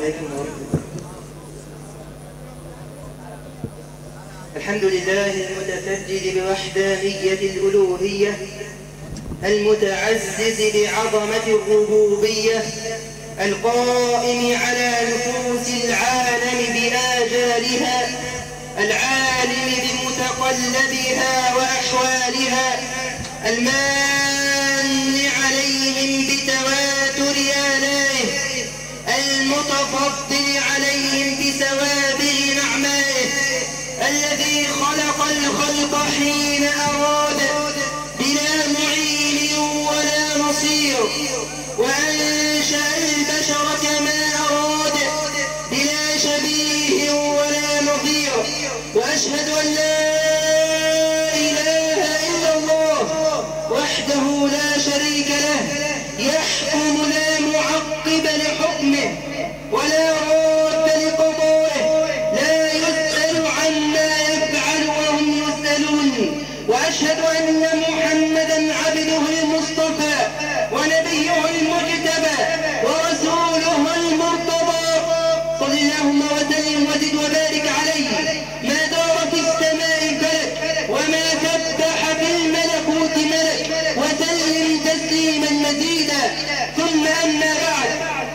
عليكم ورحمة الله الحمد لله المتفجد بوحدانية الألوهية المتعزز بعظمة الربوبية القائم على نفوس العالم بآجالها العالم بمتقلبها وأحوالها المان عليهم بتواتر آلائه المتفضل عليهم بسوابغ نعمائه الذي خلق الخلق حين أراد بلا معين ولا نصير وأنشأ البشر كما أراد بلا شبيه ولا نظير وأشهد أن لا إله إلا الله وحده لا شريك له يحكم لا معقب لحكمه ولا راد لقضائه لا يسأل عما يفعل وهم يسألون وأشهد أن محمدا عبده المصطفى ونبيه المجتبى ورسوله المرتضى صل اللهم وسلم وزد وبارك عليه ما دار في السماء فلك وما سبح في الملكوت ملك وسلم تسليما مزيدا ثم أما بعد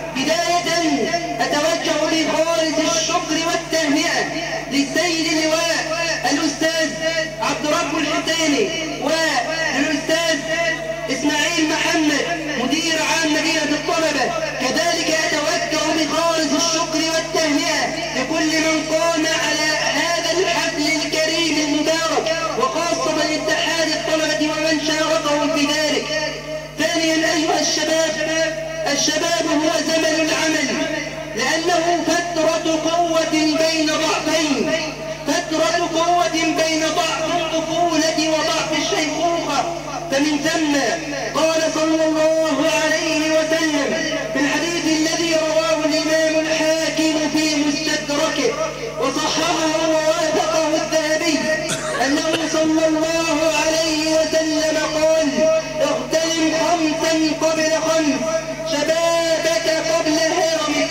بداية أتوجه بخالص الشكر والتهنئة للسيد اللواء الأستاذ عبد رب الحسيني والأستاذ إسماعيل محمد مدير عام مدينة الطلبة كذلك أتوجه بخالص الشكر والتهنئة لكل من قام على هذا الحفل الكريم المبارك وخاصة لاتحاد الطلبة ومن شاركهم في ذلك ثانيا أيها الشباب الشباب هو زمن العمل لأنه فترة قوة بين ضعفين فترة قوة بين ضعف الطفولة وضعف الشيخوخة فمن ثم قال صلى الله عليه وسلم في الحديث الذي رواه الإمام الحاكم في مستدركه وصححه ووافقه الذهبي أنه صلى الله عليه وسلم قال اغتنم خمسا قبل خمس شبابك قبل هرمك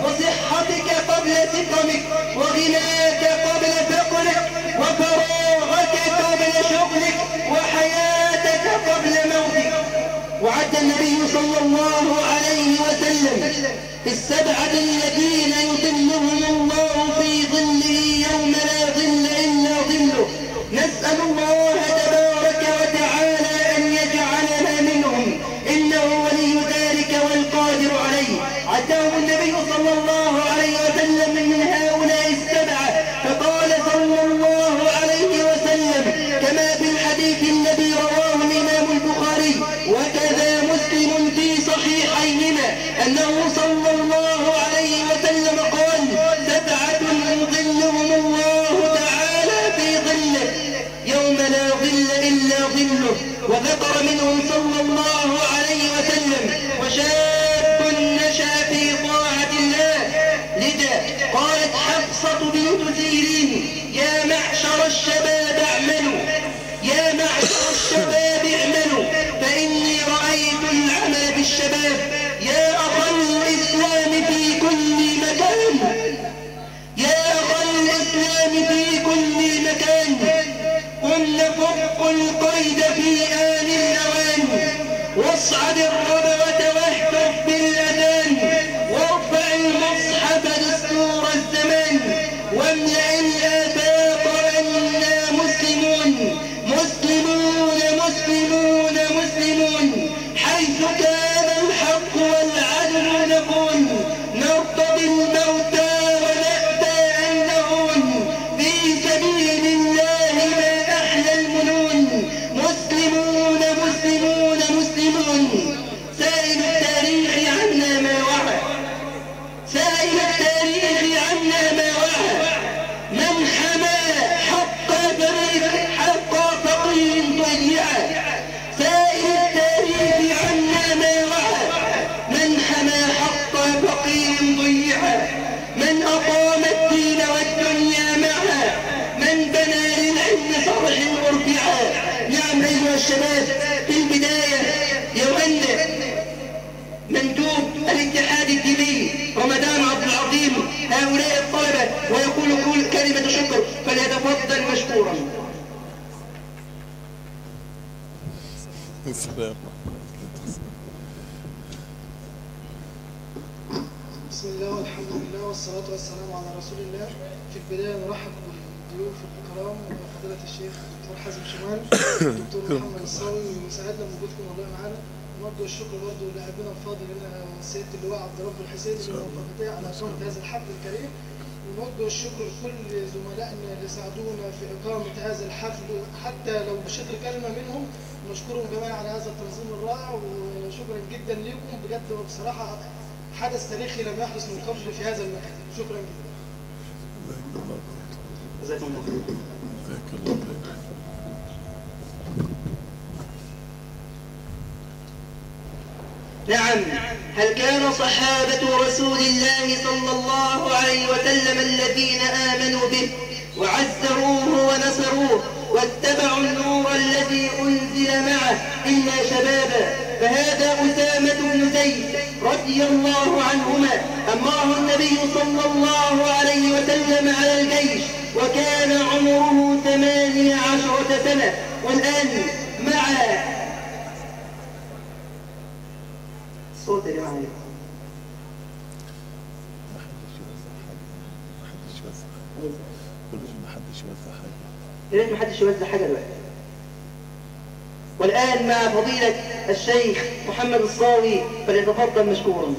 وصحتك قبل سقمك وغناك قبل فقرك وفراغك قبل شغلك وحياتك قبل موتك وعد النبي صلى الله عليه وسلم السبعة الذين يظلهم الله في ظله يوم لا ظل إلا ظله نسأل الله تبارك وتعالى أن يجعلنا منهم إنه ولي ذلك والقادر عليه عداه النبي صلى الله عليه وسلم من هؤلاء السبعة فقال صلى الله عليه وسلم كما في الحديث الذي رواه الإمام البخاري وكذا مسلم في صحيحيهما أنه صلى الله عليه وسلم قال سبعة يظلهم الله تعالى في ظله يوم لا ظل إلا ظله وذكر منهم صلى الله عليه وسلم وشاب نشأ في طاعة الله لذا قالت حفصة بنت سيرين يا معشر الشباب اعملوا يا معشر الشباب اعملوا فإني رأيت العمل بالشباب يا أخا الإسلام في كل مكان يا أخا الإسلام في كل مكان قل نفق القيد في آل النوان واصعد الربوة واهتف بالأذان وارفع المصحف دستور الزمان واملأ الآفاق أنا مسلمون مسلمون مسلمون مسلمون حيث كان الحق والعدل نكون نرتضي الموتى ونأتى أن نهون في سبيل الله ما أحلى المنون مسلمون مسلمون مسلمون سائل التاريخ عنا ما وعى سائل التاريخ عنا ما وعى من حمى حق فريق حق فقير ضيعا سائل التاريخ عنا ما وعى من حمى حق فقير ضيعا من أقام الدين والدنيا معا من بنى للعلم صرح مرفعا نعم أيها الشباب في البداية يؤنث مندوب الاتحاد الديني رمضان عبد العظيم مشكورا السلام بسم الله والحمد لله والصلاة والسلام على رسول الله في البداية نرحب بالضيوف الكرام وفضيلة الشيخ الدكتور حازم شمال الدكتور محمد الصاوي وسعدنا بوجودكم والله معانا ونرجو الشكر برضه لاعبنا الفاضل هنا سيادة اللواء عبد رب الحسين الموفقية على إقامة هذا الحفل الكريم ونوجه الشكر لكل زملائنا اللي ساعدونا في إقامة هذا الحفل حتى لو بشكل كلمة منهم نشكرهم جميعا على هذا التنظيم الرائع وشكرا جدا لكم بجد بصراحة حدث تاريخي لم يحدث من قبل في هذا المكان شكرا جدا جزاكم الله خير جزاك الله خير نعم هل كان صحابة رسول الله صلى الله عليه وسلم الذين آمنوا به وعزروه ونصروه واتبعوا النور الذي أنزل معه إلا شبابا فهذا أسامة بن زيد رضي الله عنهما أمره النبي صلى الله عليه وسلم على الجيش وكان عمره ثمانية عشرة سنة والآن مع صوت يا جماعة محدش يوزع حاجة محدش يوزع كل ما حدش يوزع حاجة يا ريت محدش يوزع حاجة دلوقتي والآن مع فضيلة الشيخ محمد الصاوي فليتفضل مشكورا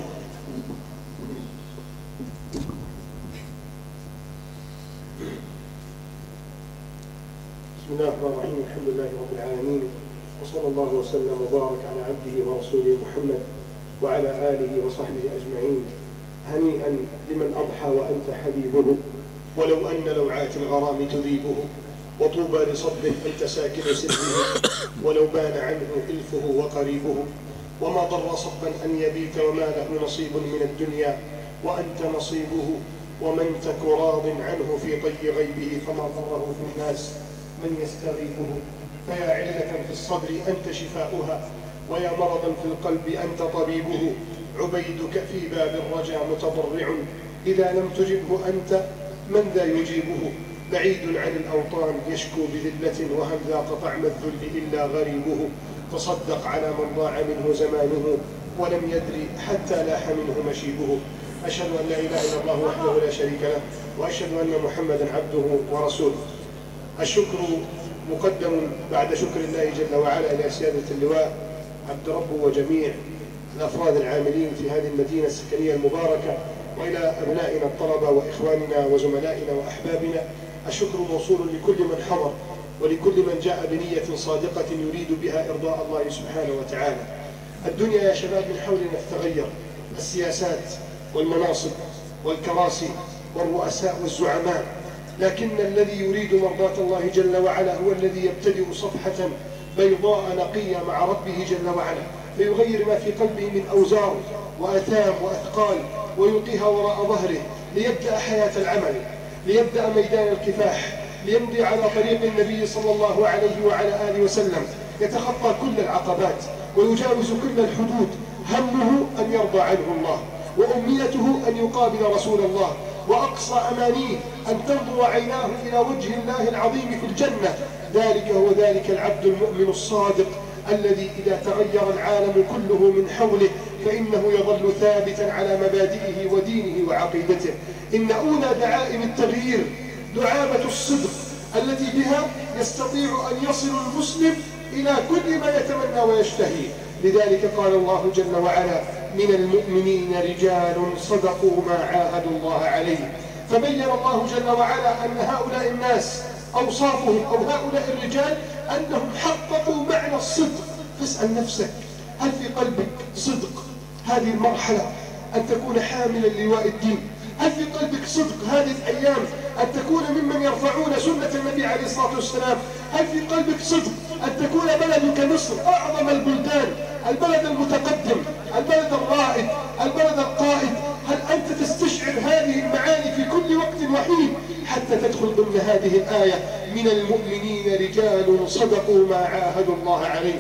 بسم الله الرحمن الرحيم الحمد لله رب العالمين وصلى الله وسلم وبارك على عبده ورسوله محمد وعلى آله وصحبه أجمعين هنيئا لمن أضحى وأنت حبيبه ولو أن لوعات الغرام تذيبه وطوبى لصبه أنت ساكن سره ولو بان عنه إلفه وقريبه وما ضر صبا أن يبيت وما له نصيب من الدنيا وأنت نصيبه ومن تك راض عنه في طي غيبه فما ضره في الناس من يستغيثه فيا علة في الصدر أنت شفاؤها ويا مرضا في القلب أنت طبيبه عبيدك في باب الرجا متضرع إذا لم تجبه أنت من ذا يجيبه بعيد عن الأوطان يشكو بذلة وهل ذاق طعم الذل إلا غريبه تصدق على من ضاع منه زمانه ولم يدري حتى لاح منه مشيبه أشهد أن لا إله إلا الله وحده لا شريك له وأشهد أن محمدا عبده ورسوله الشكر مقدم بعد شكر الله جل وعلا إلى سيادة اللواء عبد رب وجميع الأفراد العاملين في هذه المدينة السكنية المباركة وإلى أبنائنا الطلبة وإخواننا وزملائنا وأحبابنا الشكر موصول لكل من حضر ولكل من جاء بنية صادقة يريد بها إرضاء الله سبحانه وتعالى الدنيا يا شباب من حولنا تتغير السياسات والمناصب والكراسي والرؤساء والزعماء لكن الذي يريد مرضاة الله جل وعلا هو الذي يبتدئ صفحة بيضاء نقية مع ربه جل وعلا فيغير ما في قلبه من أوزار وأثام وأثقال ويلقيها وراء ظهره ليبدأ حياة العمل ليبدأ ميدان الكفاح ليمضي على طريق النبي صلى الله عليه وعلى آله وسلم يتخطى كل العقبات ويجاوز كل الحدود همه أن يرضى عنه الله وأمنيته أن يقابل رسول الله وأقصى أمانيه أن تنظر عيناه إلى وجه الله العظيم في الجنة ذلك هو ذلك العبد المؤمن الصادق الذي إذا تغير العالم كله من حوله فإنه يظل ثابتا على مبادئه ودينه وعقيدته إن أولى دعائم التغيير دعامة الصدق التي بها يستطيع أن يصل المسلم إلى كل ما يتمنى ويشتهي لذلك قال الله جل وعلا من المؤمنين رجال صدقوا ما عاهدوا الله عليه فبين الله جل وعلا أن هؤلاء الناس أوصافهم أو هؤلاء الرجال أنهم حققوا معنى الصدق فاسأل نفسك هل في قلبك صدق هذه المرحلة أن تكون حاملا لواء الدين هل في قلبك صدق هذه الأيام أن تكون ممن يرفعون سنة النبي عليه الصلاة والسلام هل في قلبك صدق أن تكون بلدك مصر أعظم البلدان البلد المتقدم البلد الرائد البلد القائد هل أنت تستشعر هذه المعاني في كل وقت وحين حتى تدخل ضمن هذه الآية من المؤمنين رجال صدقوا ما عاهدوا الله عليه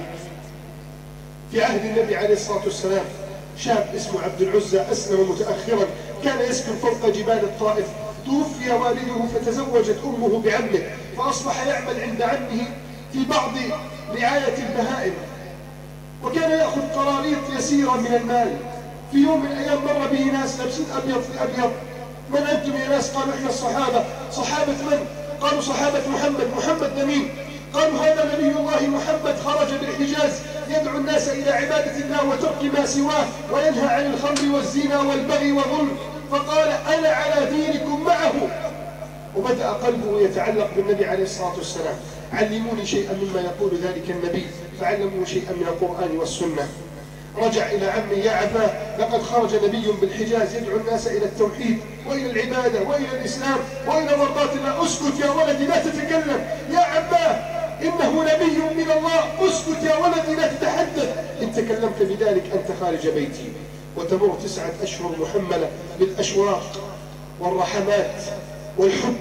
في عهد النبي عليه الصلاة والسلام شاب اسمه عبد العزى أسلم متأخرا كان يسكن فوق جبال الطائف توفي والده فتزوجت أمه بعمه فأصبح يعمل عند عمه في بعض رعاية البهائم وكان يأخذ قراريط يسيرة من المال في يوم من الأيام مر به ناس لابسين أبيض في أبيض من أنتم يا ناس قالوا إحنا الصحابة صحابة من؟ قالوا صحابة محمد محمد مين؟ قالوا هذا نبي الله محمد خرج بالحجاز يدعو الناس إلى عبادة الله وترك ما سواه وينهى عن الخمر والزنا والبغي والظلم فقال أنا على دينكم معه وبدأ قلبه يتعلق بالنبي عليه الصلاة والسلام علموني شيئا مما يقول ذلك النبي فعلموه شيئا من القرآن والسنة رجع إلى عمه يا عباه لقد خرج نبي بالحجاز يدعو الناس إلى التوحيد وإلى العبادة وإلى الإسلام وإلى مرضاة الله اسكت يا ولدي لا تتكلم يا عباه إنه نبي من الله اسكت يا ولدي لا تتحدث إن تكلمت بذلك أنت خارج بيتي وتمر تسعة أشهر محملة بالأشواق والرحمات والحب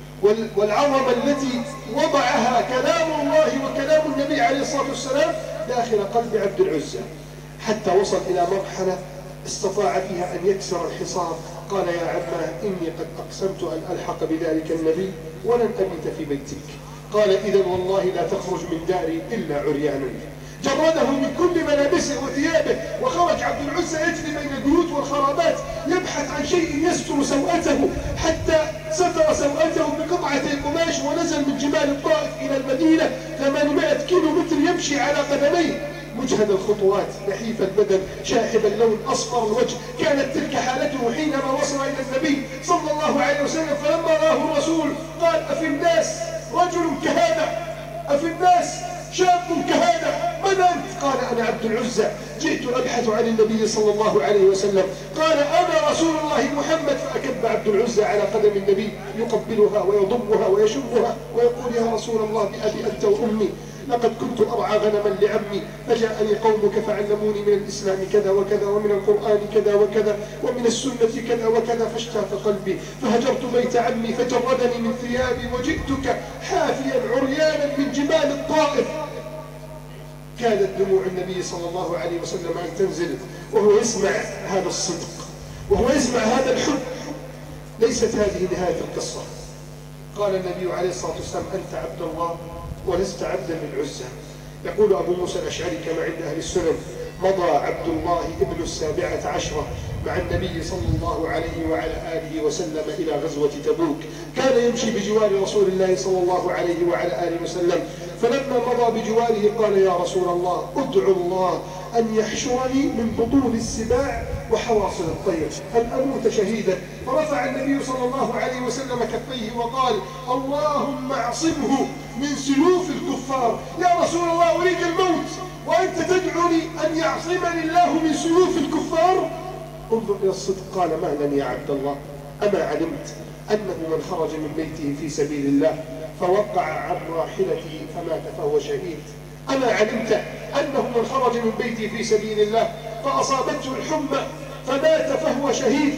والعظمة التي وضعها كلام الله وكلام النبي عليه الصلاة والسلام داخل قلب عبد العزة حتى وصل إلى مرحلة استطاع فيها أن يكسر الحصار قال يا عماه إني قد أقسمت أن ألحق بذلك النبي ولن أبيت في بيتك قال إذا والله لا تخرج من داري إلا عريانا جرده من كل ملابسه وثيابه وخرج عبد العزة يجري بين البيوت والخرابات يبحث عن شيء يستر سوءته حتى ستر سوءته بقطعة قماش ونزل من جبال الطائف إلى المدينة 800 كيلو متر يمشي على قدميه مجهد الخطوات نحيف البدن شاحب اللون أصفر الوجه كانت تلك حالته حينما وصل إلى النبي صلى الله عليه وسلم فلما راه الرسول قال أفي الناس رجل كهذا أفي الناس شاب كهذا من أنت قال أنا عبد العزة جئت أبحث عن النبي صلى الله عليه وسلم قال أنا رسول الله محمد فأكب عبد العزة على قدم النبي يقبلها ويضمها ويشمها ويقول يا رسول الله بأبي أنت وأمي لقد كنت أرعى غنما لعمي فجاءني قومك فعلموني من الإسلام كذا وكذا ومن القرآن كذا وكذا ومن السنة كذا وكذا فاشتاق قلبي فهجرت بيت عمي فجردني من ثيابي وجئتك حافيا عريانا من جبال الطائف كادت دموع النبي صلى الله عليه وسلم أن تنزل وهو يسمع هذا الصدق وهو يسمع هذا الحب ليست هذه نهاية القصة قال النبي عليه الصلاة والسلام أنت عبد الله ولست عبدا للعزى يقول أبو موسى الأشعري كما عند أهل السنن مضى عبد الله ابن السابعة عشرة مع النبي صلى الله عليه وعلى آله وسلم إلى غزوة تبوك كان يمشي بجوار رسول الله صلى الله عليه وعلى آله وسلم فلما مضى بجواره قال يا رسول الله ادعو الله أن يحشرني من بطون السباع وحواصل الطير أن أموت شهيدا فرفع النبي صلى الله عليه وسلم كفيه وقال اللهم اعصمه من سيوف الكفار يا رسول الله أريد الموت وأنت تدعوني أن يعصمني الله من سيوف الكفار انظر إلى الصدق قال مهلا يا عبد الله أما علمت أنه من خرج من بيته في سبيل الله فوقع عن راحلته فمات فهو شهيد أما علمت أنه من خرج من بيته في سبيل الله فأصابته الحمى فمات فهو شهيد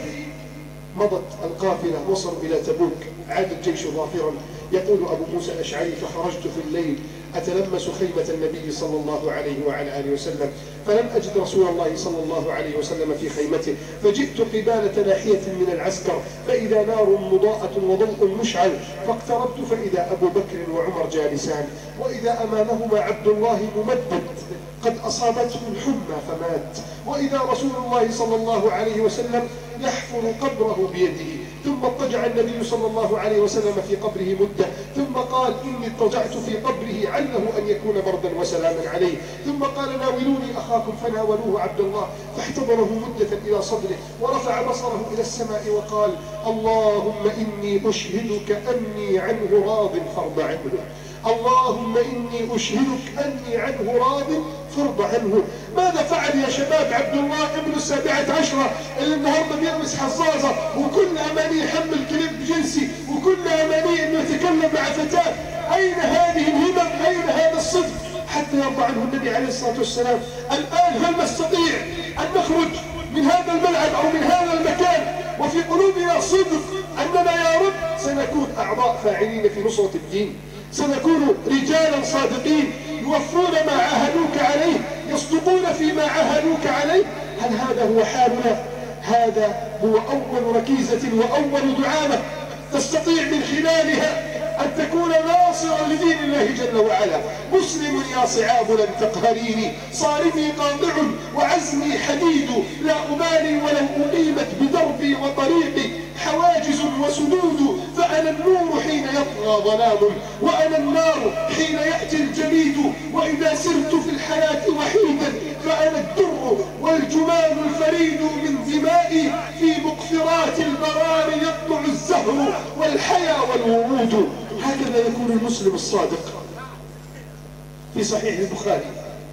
مضت القافلة وصلوا إلى تبوك عاد الجيش ظافرا يقول أبو موسى الأشعري فخرجت في الليل أتلمس خيمة النبي صلى الله عليه وعلى آله وسلم فلم أجد رسول الله صلى الله عليه وسلم في خيمته فجئت قبالة ناحية من العسكر فإذا نار مضاءة وضوء مشعل فاقتربت فإذا أبو بكر وعمر جالسان وإذا أمامهما عبد الله ممدد قد أصابته الحمى فمات وإذا رسول الله صلى الله عليه وسلم يحفر قبره بيده ثم اضطجع النبي صلى الله عليه وسلم في قبره مدة ثم قال إني اضطجعت في قبره عله أن يكون بردا وسلاما عليه ثم قال ناولوني أخاكم فناولوه عبد الله فاحتضنه مدة إلى صدره ورفع بصره إلى السماء وقال اللهم إني أشهدك أني عنه راض فرض عنه اللهم إني أشهدك أني عنه راض فرض عنه ماذا فعل يا شباب عبد الله ابن السابعة عشرة اللي النهاردة بيلبس حظاظة وكل أماني يحمل كليب جنسي وكل أماني أنه يتكلم مع فتاة أين هذه الهمم أين هذا الصدق حتى يرضى عنه النبي عليه الصلاة والسلام الآن هل نستطيع أن نخرج من هذا الملعب أو من هذا المكان وفي قلوبنا صدق أننا يا رب سنكون أعضاء فاعلين في نصرة الدين سنكون رجالا صادقين يوفون ما عاهدوك عليه يصدقون فيما عاهدوك عليه هل هذا هو حالنا هذا هو أول ركيزة وأول دعامة تستطيع من خلالها أن تكون ناصرا لدين الله جل وعلا مسلم يا صعاب لن تقهريني صارمي قاطع وعزمي حديد لا أبالي ولو أقيمت بدربي وطريقي حواجز وسدود فأنا النور حين يطغى ظلام وأنا النار حين يأتي الجليد وإذا سرت في الحياة وحيدا فأنا الدر والجمال الفريد من دمائي في مقفرات البرار يطلع الزهر والحيا والورود هكذا يكون المسلم الصادق في صحيح البخاري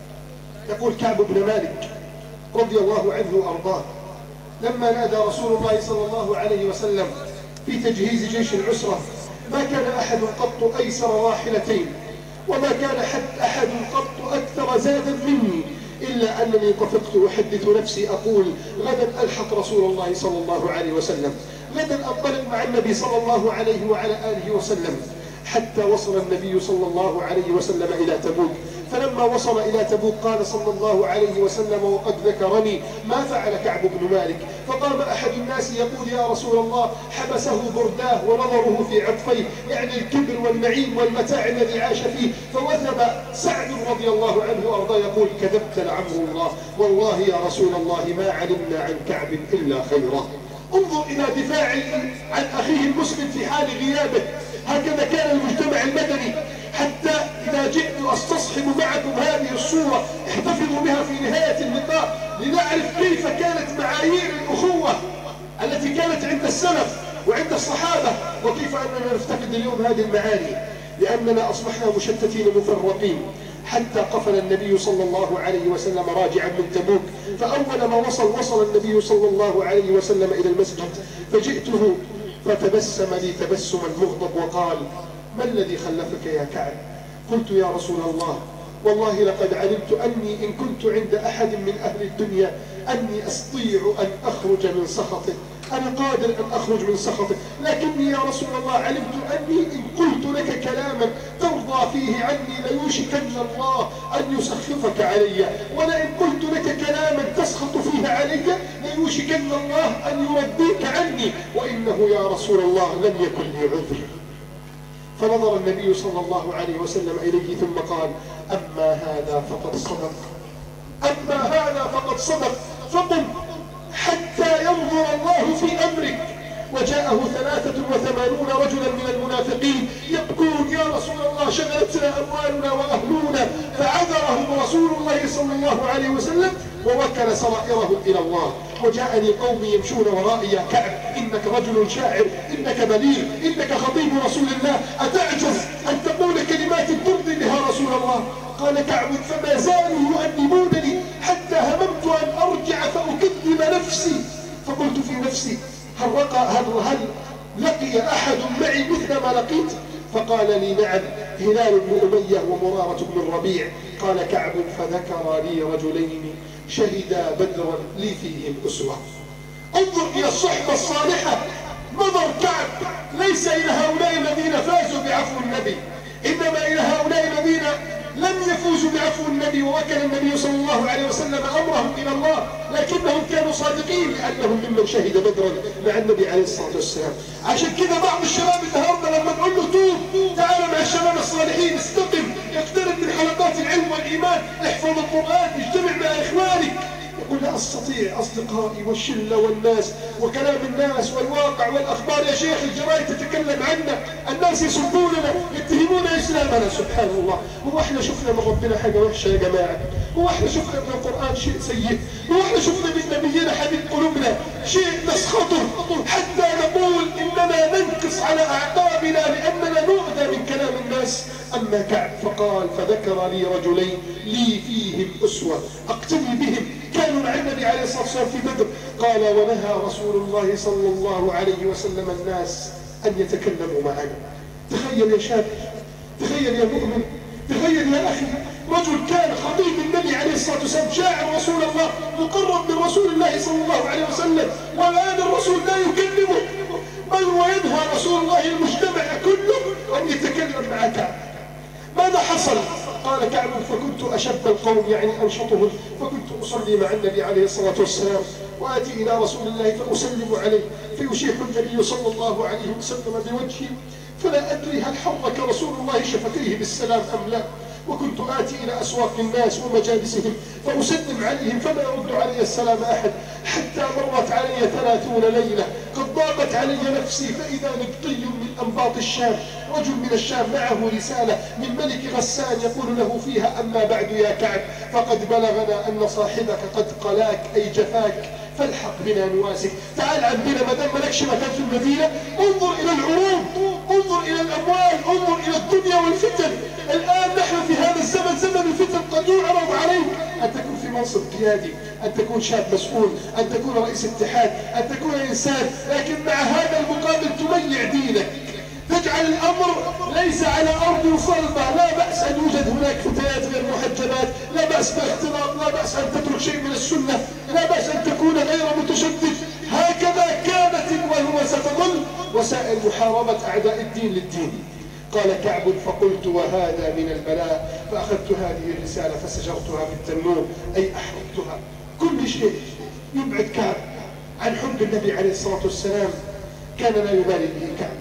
يقول كعب بن مالك رضي الله عنه وأرضاه لما نادى رسول الله صلى الله عليه وسلم في تجهيز جيش العسرة ما كان أحد قط أيسر راحلتين وما كان حد أحد قط أكثر زادا مني إلا أنني طفقت أحدث نفسي أقول غدا ألحق رسول الله صلى الله عليه وسلم غدا أنطلق مع النبي صلى الله عليه وعلى آله وسلم حتى وصل النبي صلى الله عليه وسلم إلى تبوك فلما وصل إلى تبوك قال صلى الله عليه وسلم وقد ذكرني ما فعل كعب بن مالك فقام أحد الناس يقول يا رسول الله حبسه برداه ونظره في عطفيه يعني الكبر والنعيم والمتاع الذي عاش فيه فوثب سعد رضي الله عنه وأرضاه يقول كذبت لعمر الله والله يا رسول الله ما علمنا عن كعب إلا خيرا انظر إلى دفاعه عن أخيه المسلم في حال غيابه هكذا كان المجتمع المدني حتى إذا جئت أستصحب معكم هذه الصورة احتفظوا بها في نهاية اللقاء لنعرف كيف كانت معايير الأخوة التي كانت عند السلف وعند الصحابة وكيف أننا نفتقد اليوم هذه المعاني لأننا أصبحنا مشتتين مفرقين حتى قفل النبي صلى الله عليه وسلم راجعا من تبوك فأول ما وصل وصل النبي صلى الله عليه وسلم إلى المسجد فجئته فتبسم لي تبسما مغضب وقال ما الذي خلفك يا كعب قلت يا رسول الله والله لقد علمت أني إن كنت عند أحد من أهل الدنيا أني أستطيع أن أخرج من سخطه أنا قادر أن أخرج من سخطه لكني يا رسول الله علمت أني إن قلت لك كلاما ترضى فيه عني ليوشكن الله أن يسخطك علي ولئن قلت لك كلاما تسخط فيه علي ليوشكن الله أن يرضيك عني وإنه يا رسول الله لم يكن لي عذر فنظر النبي صلى الله عليه وسلم إليه ثم قال أما هذا فقد صدق أما هذا فقد صدق فقم حتى ينظر الله في أمرك وجاءه ثلاثة وثمانون رجلا من المنافقين يبكون يا رسول الله شغلتنا أموالنا وأهلنا فعذرهم رسول الله صلى الله عليه وسلم ووكل سرائرهم إلى الله وجاءني قوم يمشون ورائي يا كعب إنك رجل شاعر إنك بليغ إنك خطيب رسول الله أتعجز أن تقول كلمات ترضي بها رسول الله قال كعب فما زالوا يؤنبونني حتى هممت أن أرجع فأكذب نفسي فقلت في نفسي هل, رقى هل, هل لقي أحد معي مثل ما لقيت فقال لي نعم هلال بن أمية ومرارة بن الربيع قال كعب فذكر لي رجلين شهدا بدرا لي فيهم أسوة انظر إلى الصحبة الصالحة نظر كعب ليس إلى هؤلاء الذين فازوا بعفو النبي إنما إلى هؤلاء الذين لم يفوزوا بعفو النبي ووكل النبي صلى الله عليه وسلم أمرهم إلى الله لكنهم كانوا صادقين لأنهم ممن شهد بدرا مع النبي عليه الصلاة والسلام عشان كذا بعض الشباب النهارده لما نقول له توب تعال مع الشباب الصالحين استقم اقترب من حلقات العلم والإيمان احفظ القرآن اجتمع مع إخوانك يقول لا أستطيع أصدقائي والشلة والناس وكلام الناس والواقع والأخبار يا شيخ الجرائد تتكلم عنا الناس يسبوننا يتهمون إسلامنا سبحان الله هو احنا شفنا من ربنا حاجة وحشة يا جماعة هو احنا شفنا من القرآن شيء سيء هو احنا شفنا من نبينا حبيب قلوبنا شيء نسخطه حتى نقول إننا ننكص على أعقابنا لأننا نؤذى من كلام الناس أما كعب فقال فذكر لي رجلين لي فيهم أسوة أقتدي بهم كانوا مع النبي عليه الصلاة والسلام في بدر قال ونهى رسول الله صلى الله عليه وسلم الناس أن يتكلموا معنا تخيل يا شاب تخيل يا مؤمن تخيل يا أخي رجل كان خطيب النبي عليه الصلاة والسلام شاعر رسول الله مقرب من رسول الله صلى الله عليه وسلم والآن الرسول لا يكلمه بل وينهى رسول الله المجتمع كله أن يتكلم معك ماذا حصل قال كعب فكنت أشب القوم يعني أنشطهم فكنت أصلي مع النبي عليه الصلاة والسلام وآتي إلى رسول الله فأسلم عليه فيشيح النبي صلى الله عليه وسلم بوجهي فلا أدري هل حرك رسول الله شفتيه بالسلام أم لا وكنت آتي إلى أسواق الناس ومجالسهم فأسلم عليهم فلا يرد علي السلام أحد حتى مرت علي ثلاثون ليلة قد ضاقت علي نفسي فإذا نبطي من أنباط الشام رجل من الشام معه رسالة من ملك غسان يقول له فيها أما بعد يا كعب فقد بلغنا أن صاحبك قد قلاك أي جفاك فالحق بنا نواسك تعال عندنا ما دام مالكش مكان في المدينة انظر إلى العروض انظر إلى الأموال انظر إلى الدنيا والفتن الآن نحن في هذا الزمن زمن الفتن قد يعرض عليك أن تكون في منصب قيادي أن تكون شاب مسؤول أن تكون رئيس اتحاد أن تكون إنسان لكن مع هذا المقابل تميع دينك تجعل الأمر ليس على أرض صلبة لا بأس أن يوجد هناك فتيات غير محجبات لا بأس بالاختلاط لا بأس أن تترك شيء من السنة لا بأس أن تكون غير متشدد هكذا كانت وهو ستظل وسائل محاربة أعداء الدين للدين قال كعب فقلت وهذا من البلاء فأخذت هذه الرسالة فسجرتها في التنور أي أحرقتها كل شيء يبعد كعب عن حب النبي عليه الصلاة والسلام كان لا يبالي به كعب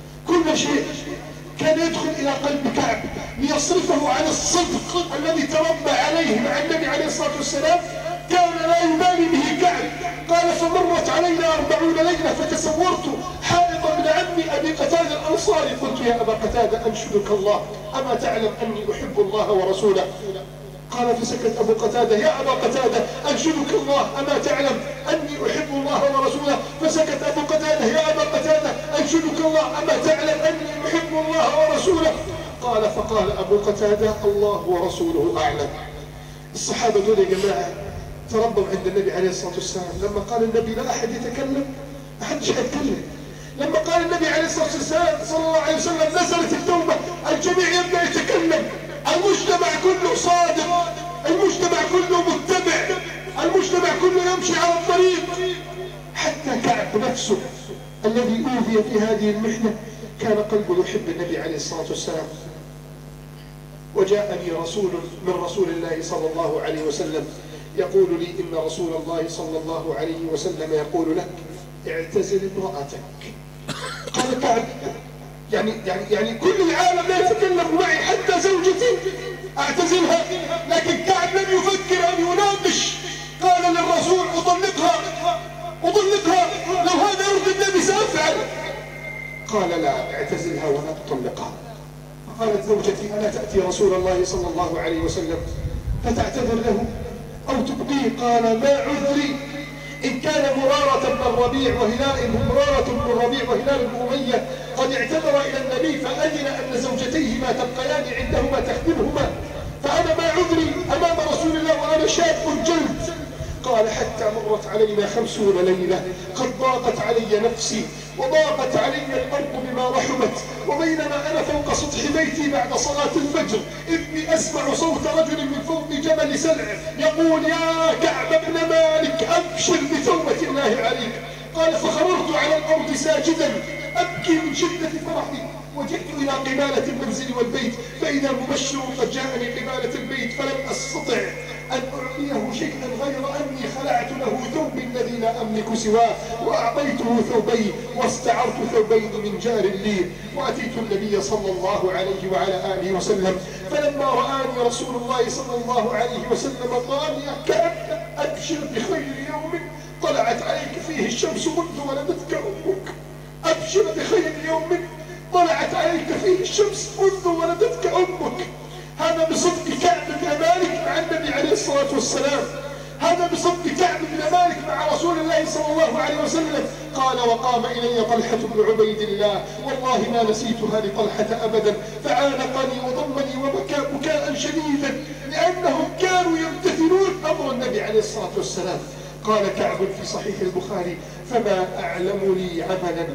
كل شيء كان يدخل إلى قلب كعب ليصرفه عن الصدق الذي تربى عليه مع النبي عليه الصلاة والسلام كان لا يبالي به كعب قال فمرت علينا أربعون ليلة فتصورت حائط ابن عمي أبي قتادة الأنصاري قلت يا أبا قتادة أنشدك الله أما تعلم أني أحب الله ورسوله قال فسكت أبو قتادة يا أبا قتادة أنشدك الله أما تعلم أني أحب الله ورسوله فسكت أبو قتادة يا أبا قتادة أنشدك الله أما تعلم أني أحب الله ورسوله قال فقال أبو قتادة الله ورسوله أعلم الصحابة دول يا جماعة تربوا عند النبي عليه الصلاة والسلام لما قال النبي لا أحد يتكلم ما حدش هيتكلم لما قال النبي عليه الصلاة والسلام صلى الله عليه وسلم نزلت التوبة الجميع يبدأ يتكلم المجتمع كله صادق المجتمع كله متبع المجتمع كله يمشي على الطريق حتى كعب نفسه الذي أوذي في هذه المحنة كان قلبه يحب النبي عليه الصلاة والسلام وجاءني رسول من رسول الله صلى الله عليه وسلم يقول لي إن رسول الله صلى الله عليه وسلم يقول لك اعتزل امرأتك قال كعب يعني يعني يعني كل العالم لا يتكلم معي حتى زوجتي اعتزلها لكن كعب لم يفكر ان يناقش قال للرسول اطلقها اطلقها لو هذا يرضي النبي سافعل قال لا اعتزلها ولا تطلقها فقالت زوجتي الا تاتي رسول الله صلى الله عليه وسلم فتعتذر له او تبقيه قال ما عذري إن كان مرارة بن الربيع وهلال مرارة بن الربيع وهلال بن أمية قد اعتذر إلى النبي فأذن أن زوجتيهما تبقيان عندهما تخدمهما فأنا ما عذري أمام رسول الله وأنا شاب جلد قال حتى مرت علينا خمسون ليلة قد ضاقت علي نفسي وضاقت علي الأرض بما رحمت وبينما أنا فوق سطح بيتي بعد صلاة الفجر إذني أسمع صوت رجل من فوق جبل سلع يقول يا كعب بن مالك أبشر بتوبة الله عليك قال فخررت على الأرض ساجدا أبكي من شدة فرحي وجئت إلى قبالة المنزل والبيت فإذا مبشر قد جاءني قبالة البيت فلم أستطع أن أعطيه شيئا غير أني خلعت له ثوبي الذي لا أملك سواه وأعطيته ثوبين واستعرت ثوبين من جار لي وأتيت النبي صلى الله عليه وعلى آله وسلم فلما رآني رسول الله صلى الله عليه وسلم قال يا كعب أبشر بخير يوم طلعت عليك فيه الشمس منذ ولدتك أمك أبشر بخير يوم طلعت عليك فيه الشمس منذ ولدتك أمك هذا بصدق كعب بن مالك مع النبي عليه الصلاة والسلام هذا بصدق كعب بن مالك مع رسول الله صلى الله عليه وسلم قال وقام إلي طلحة بن عبيد الله والله ما نسيتها لطلحة أبدا فعانقني وضمني وبكى بكاء شديدا لأنهم كانوا يمتثلون أمر النبي عليه الصلاة والسلام قال كعب في صحيح البخاري فما أعلم لي عملا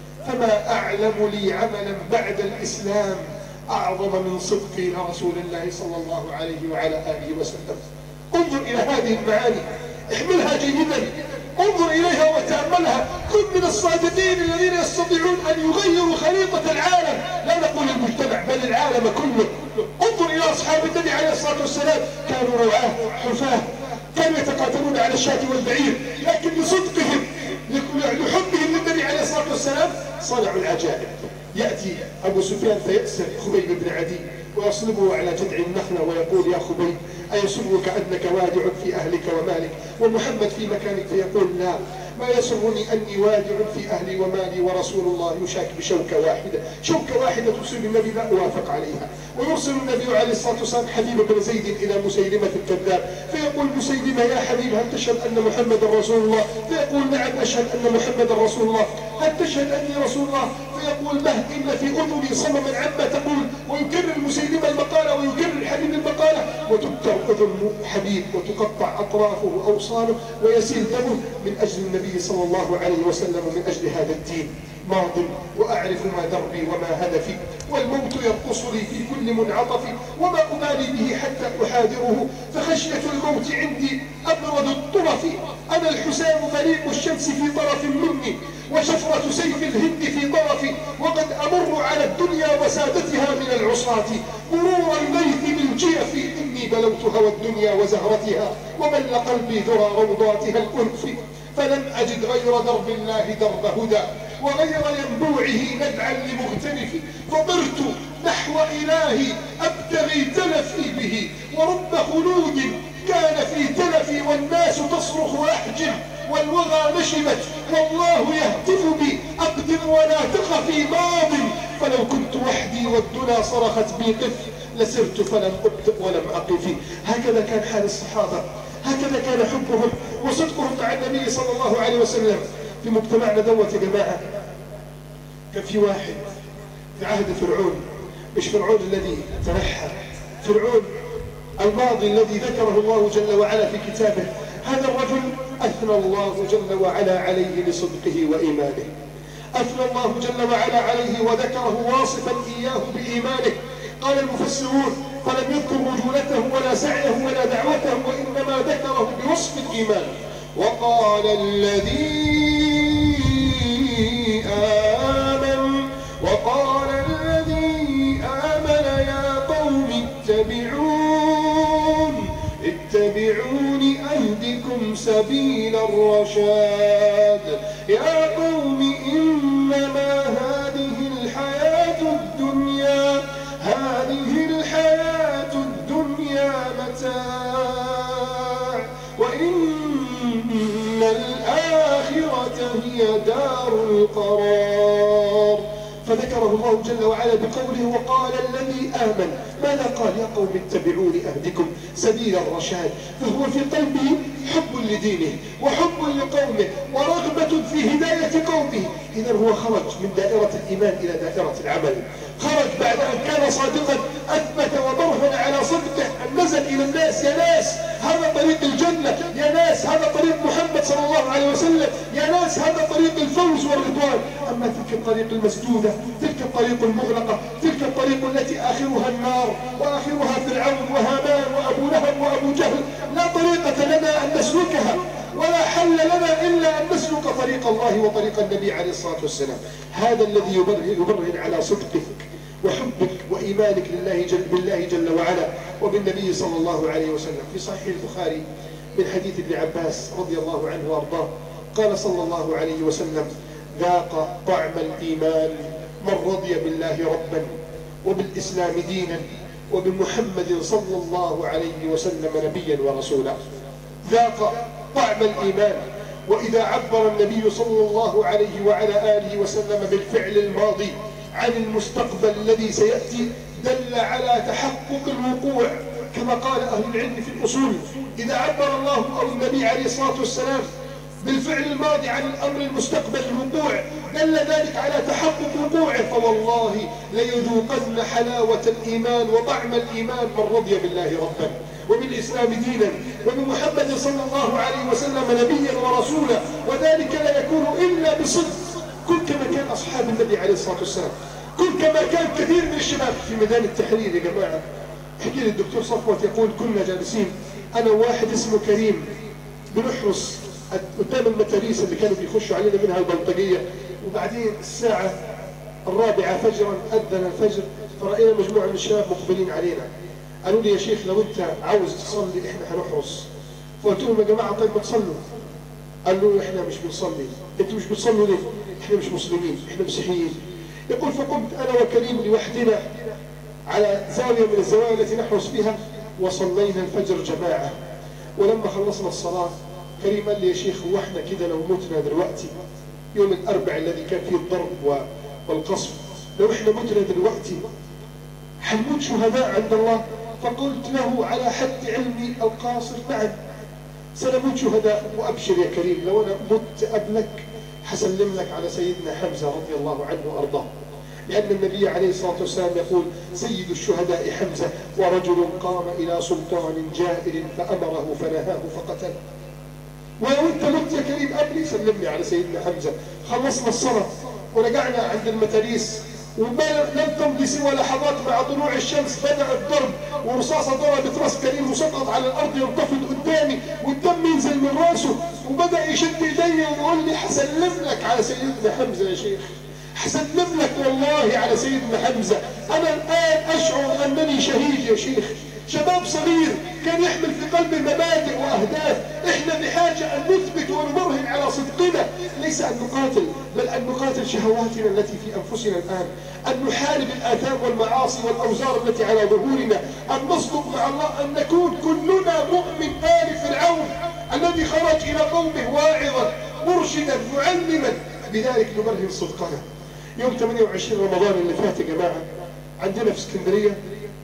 فما أعلم لي عملا بعد الإسلام أعظم من صدقي لرسول الله صلى الله عليه وعلى آله وسلم انظر إلى هذه المعاني احملها جيدا انظر إليها وتأملها كن من الصادقين الذين يستطيعون أن يغيروا خريطة العالم لا نقول المجتمع بل العالم كله انظر إلى أصحاب النبي عليه الصلاة والسلام كانوا رعاة حفاة كانوا يتقاتلون على الشاة والبعير لكن لصدقهم لحبهم للنبي عليه الصلاة والسلام صنعوا العجائب يأتي أبو سفيان فيأسر خبيب بن عدي ويصلبه على جذع النخلة ويقول يا خبيب أيسرك أنك وادع في أهلك ومالك ومحمد في مكانك فيقول لا ما يسرني أني وادع في أهلي ومالي ورسول الله يشاك بشوكة واحدة شوكة واحدة تصيب النبي لا أوافق عليها ويرسل النبي عليه الصلاة والسلام حبيب بن زيد إلى مسيلمة الكذاب فيقول مسيلمة يا حبيب هل تشهد أن محمد رسول الله فيقول نعم أشهد أن محمد رسول الله هل تشهد أني رسول الله فيقول به إن في أذني صمما عما تقول ويكرر مسيلمة المقالة ويكرر حبيب المقالة وتكتر أذن حبيب وتقطع أطرافه وأوصاله ويسيل دمه من أجل النبي صلى الله عليه وسلم ومن أجل هذا الدين ماض وأعرف ما دربي وما هدفي والموت يرقص لي في كل منعطف وما أبالي به حتى أحاذره فخشية الموت عندي أبرد الطرف أنا الحسام بريق الشمس في طرف مني وشفرة سيف الهند في طرفي وقد أمر على الدنيا وسادتها من العصاة مرور الليث بالجيف إني بلوت هوى الدنيا وزهرتها ومل قلبي ذرى روضاتها الأنف فلم أجد غير درب الله درب هدى وغير ينبوعه ندعا لمغترف فطرت نحو إلهي أبتغي تلفي به ورب خلود كان في تلفي والناس تصرخ وأحجب والوغى نشبت والله يهتف بي أقدر ولا تخفي ماض فلو كنت وحدي والدنا صرخت بي قف لسرت فلم أبطئ ولم أقف هكذا كان حال الصحابة هكذا كان حبهم وصدقهم مع النبي صلى الله عليه وسلم في مجتمعنا دوت يا جماعة كان في واحد في عهد فرعون مش فرعون الذي تنحى فرعون الماضي الذي ذكره الله جل وعلا في كتابه هذا الرجل أثنى الله جل وعلا عليه لصدقه وإيمانه أثنى الله جل وعلا عليه وذكره واصفا إياه بإيمانه قال المفسرون فلم يذكر رجولته ولا سعيه ولا دعوته وإنما ذكره بوصف الإيمان وقال الذي آمن وقال الذي آمن يا قوم اتبعون اتبعون أهدكم سبيل الرشاد يا قوم إنما هذه الحياة الدنيا هذه الحياة الدنيا متاع وإن الآخرة هي دار القرار فذكره الله جل وعلا بقوله وقال الذي آمن ماذا قال يا قوم اتبعون أهدكم سبيل الرشاد فهو في قلبه حب لدينه وحب لقومه ورغبة في هداية قومه إذا هو خرج من دائرة الإيمان إلى دائرة العمل خرج بعد أن كان صادقا أثبت وبرهن على صدقه أن نزل إلى الناس يا ناس هذا طريق الجنة يا ناس هذا طريق محمد صلى الله عليه وسلم يا ناس هذا طريق الفوز والرضوان أما تلك الطريق المسدودة تلك الطريق المغلقة تلك الطريق التي آخرها النار وآخرها فرعون وهامان وأبو لهب وأبو جهل لا طريقة لنا أن نسلكها ولا حل لنا إلا أن نسلك طريق الله وطريق النبي عليه الصلاة والسلام هذا الذي يبرهن على صدقك وحبك وإيمانك لله جل بالله جل وعلا وبالنبي صلى الله عليه وسلم في صحيح البخاري من حديث ابن عباس رضي الله عنه وارضاه قال صلى الله عليه وسلم ذاق طعم الإيمان من رضي بالله ربا وبالإسلام دينا وبمحمد صلى الله عليه وسلم نبيا ورسولا ذاق طعم الإيمان وإذا عبر النبي صلى الله عليه وعلى آله وسلم بالفعل الماضي عن المستقبل الذي سيأتي دل على تحقق الوقوع كما قال أهل العلم في الأصول إذا عبر الله أو النبي عليه الصلاة والسلام بالفعل الماضي عن الأمر المستقبل الوقوع دل ذلك على تحقق وقوعه فوالله ليذوقن حلاوة الإيمان وطعم الإيمان من رضي بالله ربا وبالإسلام دينا وبمحمد صلى الله عليه وسلم نبيا ورسولا وذلك لا يكون إلا بصدق كن كما كان أصحاب النبي عليه الصلاة والسلام كن كما كان كثير من الشباب في ميدان التحرير يا جماعة حكي لي الدكتور صفوت يقول كنا جالسين أنا وواحد اسمه كريم بنحرس قدام المتاريس اللي كانوا بيخشوا علينا منها البلطجية وبعدين الساعة الرابعة فجرا أذن الفجر فرأينا مجموعة من الشباب مقبلين علينا قالوا لي يا شيخ لو انت عاوز تصلي احنا هنحرس فقلت لهم يا جماعه طيب ما تصلوا قالوا احنا مش بنصلي انتوا مش بتصلوا ليه احنا مش مسلمين احنا مسيحيين يقول فقمت انا وكريم لوحدنا على زاويه من الزوايا التي نحرس فيها وصلينا الفجر جماعه ولما خلصنا الصلاه كريم قال لي يا شيخ هو احنا كده لو متنا دلوقتي يوم الاربع الذي كان فيه الضرب و- والقصف لو احنا متنا دلوقتي حنموت شهداء عند الله فقلت له على حد علمي القاصر نعم سنموت شهداء وابشر يا كريم لو انا مت قبلك حسلم لك على سيدنا حمزه رضي الله عنه وارضاه لأن النبي عليه الصلاة والسلام يقول سيد الشهداء حمزة ورجل قام إلى سلطان جائر فأمره فنهاه فقتله ولو انت مت يا كريم قبلي سلمني على سيدنا حمزه خلصنا الصلاه ورجعنا عند المتاريس وما لم تمضي سوى لحظات مع طلوع الشمس بدا الضرب ورصاصه ضربت راس كريم وسقط على الارض ينتفض قدامي والدم ينزل من راسه وبدا يشد ايديا ويقول لي حسلم لك على سيدنا حمزه يا شيخ حسلم لك والله على سيدنا حمزه انا الان اشعر انني شهيد يا شيخ شباب صغير كان يحمل في قلبه مبادئ واهداف احنا بحاجه ان نثبت ونبرهن على صدقنا ليس ان نقاتل بل ان نقاتل شهواتنا التي في انفسنا الان ان نحارب الاثام والمعاصي والاوزار التي على ظهورنا ان نصدق مع الله ان نكون كلنا مؤمن ال فرعون الذي خرج الى قومه واعظا مرشدا معلما بذلك نبرهن صدقنا يوم 28 رمضان اللي فات يا جماعه عندنا في اسكندريه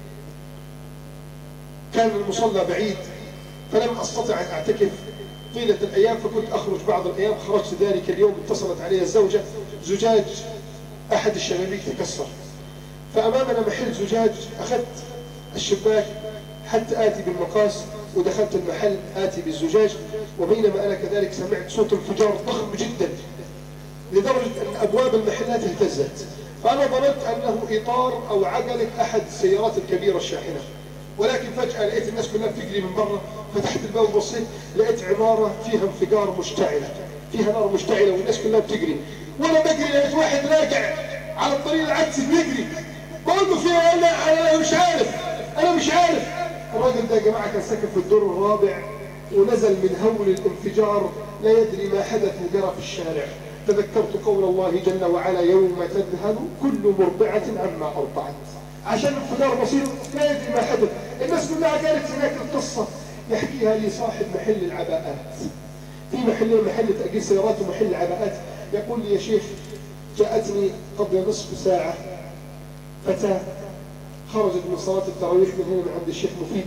كان المصلى بعيد فلم استطع ان اعتكف طيله الايام فكنت اخرج بعض الايام خرجت ذلك اليوم اتصلت علي الزوجه زجاج احد الشبابيك تكسر فامامنا محل زجاج اخذت الشباك حتى اتي بالمقاس ودخلت المحل اتي بالزجاج وبينما انا كذلك سمعت صوت انفجار ضخم جدا لدرجه ان ابواب المحلات اهتزت فانا ظننت انه اطار او عجله احد السيارات الكبيره الشاحنه ولكن فجأة لقيت الناس كلها بتجري من بره فتحت الباب وبصيت لقيت عمارة فيها انفجار مشتعلة فيها نار مشتعلة والناس كلها بتجري وانا بجري لقيت واحد راجع على الطريق العكسي بيجري بقول له فيها انا انا مش عارف انا مش عارف الراجل ده يا جماعة كان ساكن في الدور الرابع ونزل من هول الانفجار لا يدري ما حدث وجرى في الشارع تذكرت قول الله جل وعلا يوم تذهل كل مرضعة عما أرضعت عشان انفجار بسيط لا يدري ما حدث الناس كلها قالت هناك القصة يحكيها لي صاحب محل العباءات في محل محل تأجير سيارات ومحل عباءات يقول لي يا شيخ جاءتني قبل نصف ساعة فتاة خرجت من صلاة التراويح من هنا من عند الشيخ مفيد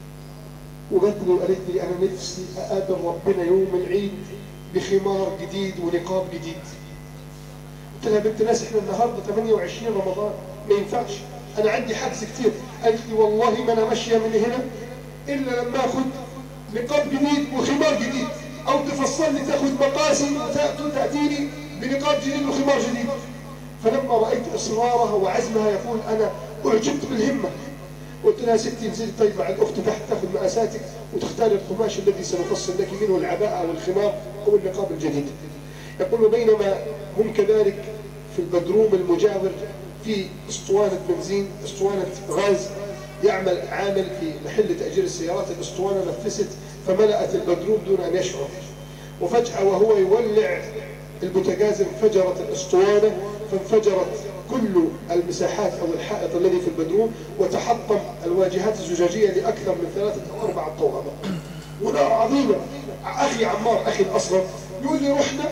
وقالت لي وقالت لي أنا نفسي أقابل ربنا يوم العيد بخمار جديد ونقاب جديد قلت لها بنت ناس احنا النهارده 28 رمضان ما ينفعش انا عندي حجز كتير قالت لي والله ما انا ماشيه من هنا الا لما اخد نقاب جديد وخمار جديد او تفصل لي تاخد مقاسي وتاتيني بنقاب جديد وخمار جديد فلما رايت اصرارها وعزمها يقول انا اعجبت بالهمه قلت لها ستي انزلي طيب مع الاخت تحت تاخذ مقاساتك وتختاري القماش الذي سنفصل لك منه العباءه او الخمار او النقاب الجديد. يقول بينما هم كذلك في البدروم المجاور في اسطوانه بنزين اسطوانه غاز يعمل عامل في محل تاجير السيارات الاسطوانه نفست فملأت البدروم دون ان يشعر. وفجاه وهو يولع البوتاجاز انفجرت الاسطوانه فانفجرت كل المساحات او الحائط الذي في البدروم وتحطم الواجهات الزجاجيه لاكثر من ثلاثه او اربعه طوابق. ونار عظيمه اخي عمار اخي الاصغر يقول لي رحنا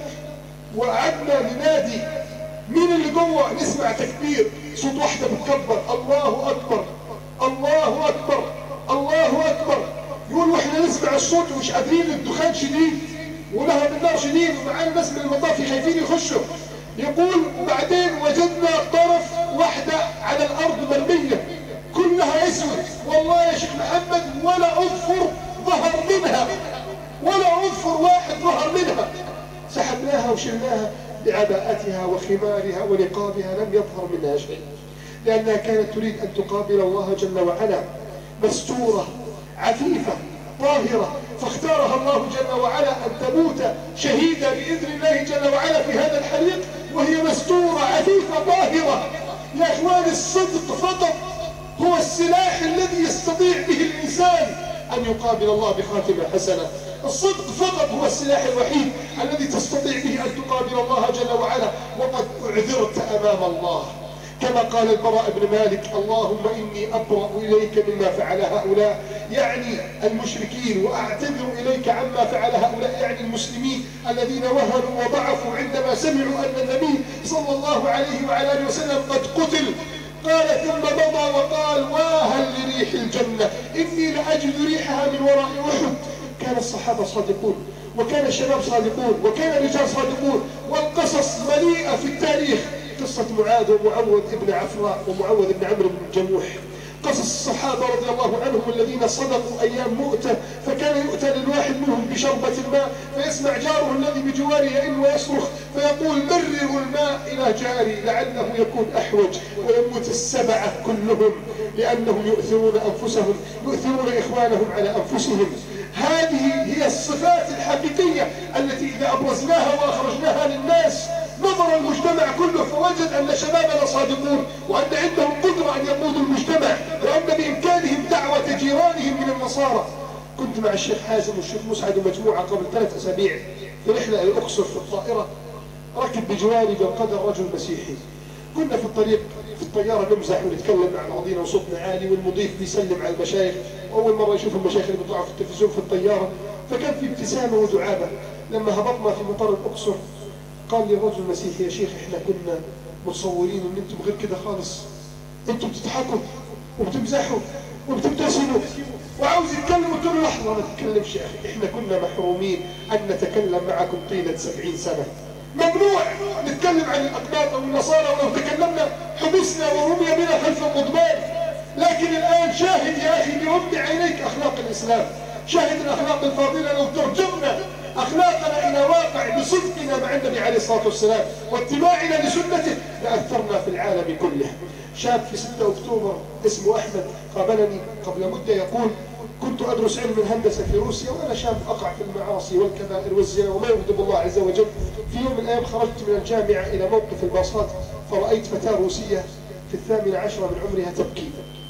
وقعدنا ننادي مين اللي جوه نسمع تكبير صوت واحده بتكبر الله اكبر الله اكبر الله اكبر يقول واحنا نسمع الصوت ومش قادرين الدخان شديد ولهب النار شديد ومعانا ناس من المطافي خايفين يخشوا يقول وبعدين وجدنا طرف واحدة على الأرض مرمية كلها اسود والله يا شيخ محمد ولا أظفر ظهر منها ولا أظفر واحد ظهر منها سحبناها وشلناها بعباءتها وخمارها ونقابها لم يظهر منها شيء لأنها كانت تريد أن تقابل الله جل وعلا مستورة عفيفة طاهرة فاختارها الله جل وعلا أن تموت شهيدة بإذن الله جل وعلا في هذا الحريق وهي مستورة عفيفة طاهرة يا إخوان الصدق فقط هو السلاح الذي يستطيع به الإنسان أن يقابل الله بخاتمة حسنة الصدق فقط هو السلاح الوحيد الذي تستطيع به أن تقابل الله جل وعلا وقد أعذرت أمام الله كما قال البراء بن مالك اللهم إني أبرأ إليك مما فعل هؤلاء يعني المشركين وأعتذر إليك عما فعل هؤلاء يعني المسلمين الذين وهنوا وضعفوا عندما سمعوا أن النبي صلى الله عليه وعلى آله وسلم قد قتل قال ثم مضى وقال واهل لريح الجنة إني لأجد ريحها من وراء أحد كان الصحابة صادقون وكان الشباب صادقون وكان الرجال صادقون والقصص مليئة في التاريخ قصة معاذ ومعوذ بن عفراء ومعوذ بن عمرو بن الجموح قصص الصحابة رضي الله عنهم الذين صدقوا أيام مؤتة فكان يؤتى للواحد منهم بشربة الماء فيسمع جاره الذي بجواره يئن ويصرخ فيقول مرروا الماء إلى جاري لعله يكون أحوج ويموت السبعة كلهم لأنهم يؤثرون أنفسهم يؤثرون إخوانهم على أنفسهم هذه هي الصفات الحقيقية التي إذا أبرزناها وأخرجناها للناس نظر المجتمع كله فوجد أن شبابنا صادقون وأن عندهم قدرة أن يقودوا المجتمع وأن بإمكانهم دعوة جيرانهم من النصارى كنت مع الشيخ حازم والشيخ مسعد ومجموعة قبل ثلاث أسابيع في رحلة إلى الأقصر في الطائرة ركب بجواري بالقدر رجل مسيحي كنا في الطريق في الطيارة نمزح ونتكلم مع بعضينا وصوتنا عالي والمضيف بيسلم على المشايخ وأول مرة يشوف المشايخ اللي بيطلعوا في التلفزيون في الطيارة فكان في ابتسامة ودعابة لما هبطنا في مطار الأقصر قال لي الرجل المسيحي يا شيخ احنا كنا متصورين ان انتم غير كده خالص انتم بتضحكوا وبتمزحوا وبتبتسموا وعاوز يتكلم قلت له لحظه ما تتكلمش يا اخي احنا كنا محرومين ان نتكلم معكم طيله سبعين سنه ممنوع نتكلم عن الاقباط او النصارى ولو تكلمنا حبسنا ورمي بنا خلف القضبان لكن الان شاهد يا اخي بأم عينيك اخلاق الاسلام شاهد الاخلاق الفاضله لو ترجمنا أخلاقنا إلى واقع بصدقنا مع النبي عليه الصلاة والسلام واتباعنا لسنته لأثرنا في العالم كله شاب في 6 أكتوبر اسمه أحمد قابلني قبل مدة يقول كنت أدرس علم الهندسة في روسيا وأنا شاب أقع في المعاصي والكبائر والزنا وما يغضب الله عز وجل في يوم من الأيام خرجت من الجامعة إلى موقف الباصات فرأيت فتاة روسية في الثامنة عشرة من عمرها تبكي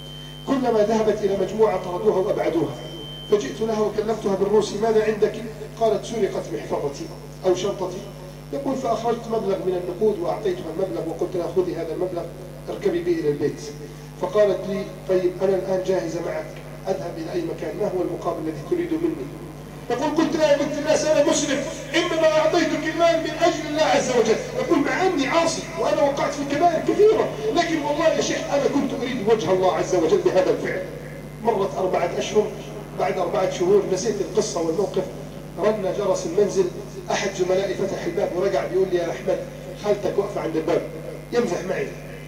كلما ذهبت إلى مجموعة طردوها وأبعدوها فجئت لها وكلمتها بالروسي ماذا عندك قالت سرقت محفظتي أو شنطتي يقول فأخرجت مبلغ من النقود وأعطيتها المبلغ وقلت لها خذي هذا المبلغ اركبي به إلى البيت فقالت لي طيب أنا الآن جاهزة معك أذهب إلى أي مكان ما هو المقابل الذي تريده مني يقول قلت لها يا بنت الناس أنا مسلم إنما أعطيتك المال من أجل الله عز وجل يقول مع أني عاصي وأنا وقعت في كبائر كثيرة لكن والله يا شيخ أنا كنت أريد وجه الله عز وجل بهذا الفعل مرت أربعة أشهر بعد أربعة شهور نسيت القصة والموقف رن جرس المنزل أحد زملائي فتح الباب ورجع بيقول لي يا أحمد خالتك واقفة عند الباب يمزح معي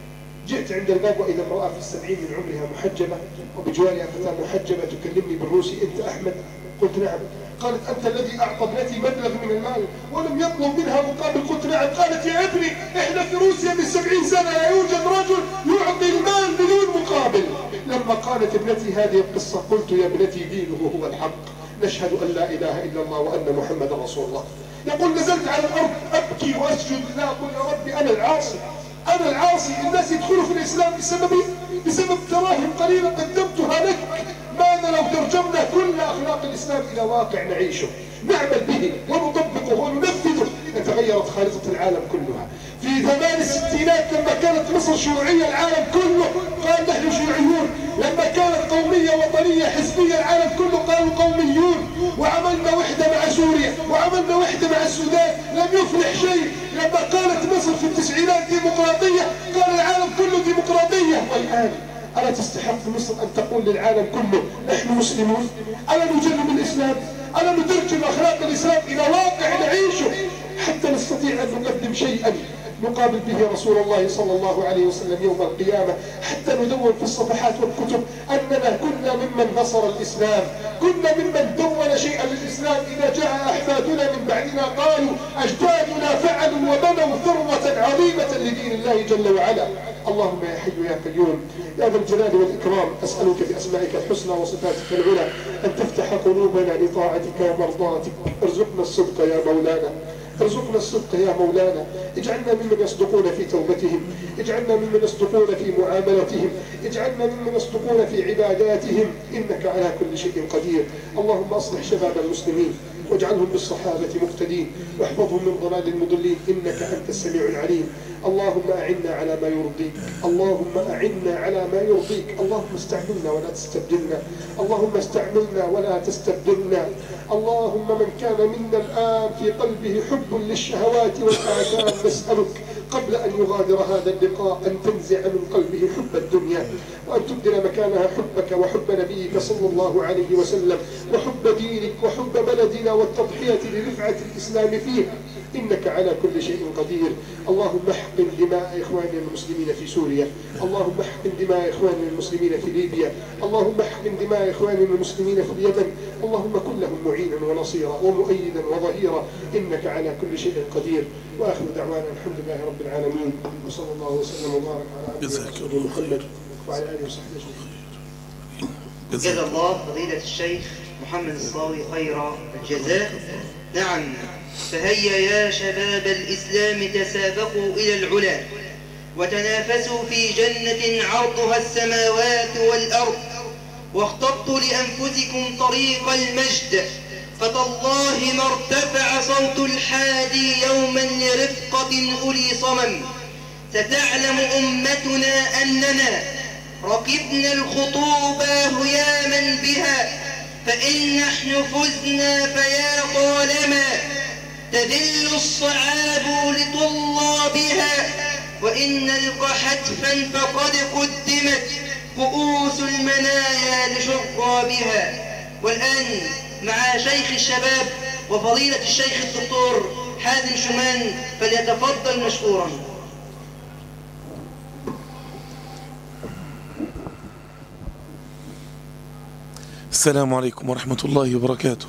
جئت عند الباب وإذا امرأة في السبعين من عمرها محجبة وبجوارها فتاة محجبة تكلمني بالروسي أنت أحمد قلت نعم قالت أنت الذي أعطى ابنتي مبلغ من المال ولم يطلب منها مقابل قلت نعم قالت يا ابني إحنا في روسيا من سبعين سنة لا يوجد رجل يعطي المال بدون مقابل لما قالت ابنتي هذه القصة قلت يا ابنتي دينه هو الحق نشهد أن لا إله إلا الله وأن محمد رسول الله يقول نزلت على الأرض أبكي وأسجد لله أقول يا ربي أنا العاصي أنا العاصي الناس يدخلوا في الإسلام بسبب بسبب دراهم قليلة قدمتها لك ماذا لو ترجمنا كل أخلاق الإسلام إلى واقع نعيشه نعمل به ونطبقه وننفذه لتغيرت خارطة العالم كلها في زمان الستينات لما كانت مصر شيوعية العالم كله قال نحن شيوعيون لما كانت قومية وطنية حزبية العالم كله قالوا قوميون وعملنا وحدة مع سوريا وعملنا وحدة مع السودان لم يفلح شيء لما قالت مصر في التسعينات ديمقراطية قال العالم كله ديمقراطية والآن ألا تستحق مصر أن تقول للعالم كله نحن مسلمون ألا نجرب الإسلام ألا نترجم أخلاق الإسلام إلى واقع نعيشه حتى نستطيع أن نقدم شيئا نقابل به رسول الله صلى الله عليه وسلم يوم القيامة حتى ندون في الصفحات والكتب أننا كنا ممن نصر الإسلام كنا ممن دون شيئا للإسلام إذا جاء أحفادنا من بعدنا قالوا أجدادنا فعلوا وبنوا ثروة عظيمة لدين الله جل وعلا اللهم يا حي يا قيوم يا ذا الجلال والإكرام أسألك بأسمائك الحسنى وصفاتك العلى أن تفتح قلوبنا لطاعتك ومرضاتك ارزقنا الصدق يا مولانا ارزقنا الصدق يا مولانا اجعلنا ممن يصدقون في توبتهم اجعلنا ممن يصدقون في معاملتهم اجعلنا ممن يصدقون في عباداتهم إنك على كل شيء قدير اللهم أصلح شباب المسلمين واجعلهم بالصحابة مقتدين واحفظهم من ضلال المضلين إنك أنت السميع العليم اللهم أعنا على ما يرضيك اللهم أعنا على ما يرضيك اللهم استعملنا ولا تستبدلنا اللهم استعملنا ولا تستبدلنا اللهم من كان منا الآن في قلبه حب للشهوات والآثام نسألك قبل أن يغادر هذا اللقاء أن تنزع من قلبه حب الدنيا وأن تبدل مكانها حبك وحب نبيك صلى الله عليه وسلم وحب دينك وحب بلدنا والتضحية لرفعة الإسلام فيه إنك على كل شيء قدير اللهم احقن دماء إخواننا المسلمين في سوريا اللهم احقن دماء إخواننا المسلمين في ليبيا اللهم احقن دماء إخواننا المسلمين في اليمن اللهم كن لهم معينا ونصيرا ومؤيدا وظهيرا إنك على كل شيء قدير وآخر دعوانا الحمد لله رب العالمين وصلى الله وسلم وبارك على عبده جزاك ورسوله الله محمد وعلى آله وصحبه أجمعين جزا الله فضيلة الشيخ محمد الصاوي خير الجزاء نعم فهيا يا شباب الإسلام تسابقوا إلى العلا وتنافسوا في جنة عرضها السماوات والأرض واختطوا لأنفسكم طريق المجد فتالله ما ارتفع صوت الحادي يوما لرفقة أولي صمم ستعلم أمتنا أننا ركبنا الخطوبة هياما بها فإن نحن فزنا فيا طالما تذل الصعاب لطلابها وإن نلق حتفا فقد قدمت كؤوس المنايا لشرابها والآن مع شيخ الشباب وفضيلة الشيخ الدكتور حازم شمان فليتفضل مشكورا السلام عليكم ورحمة الله وبركاته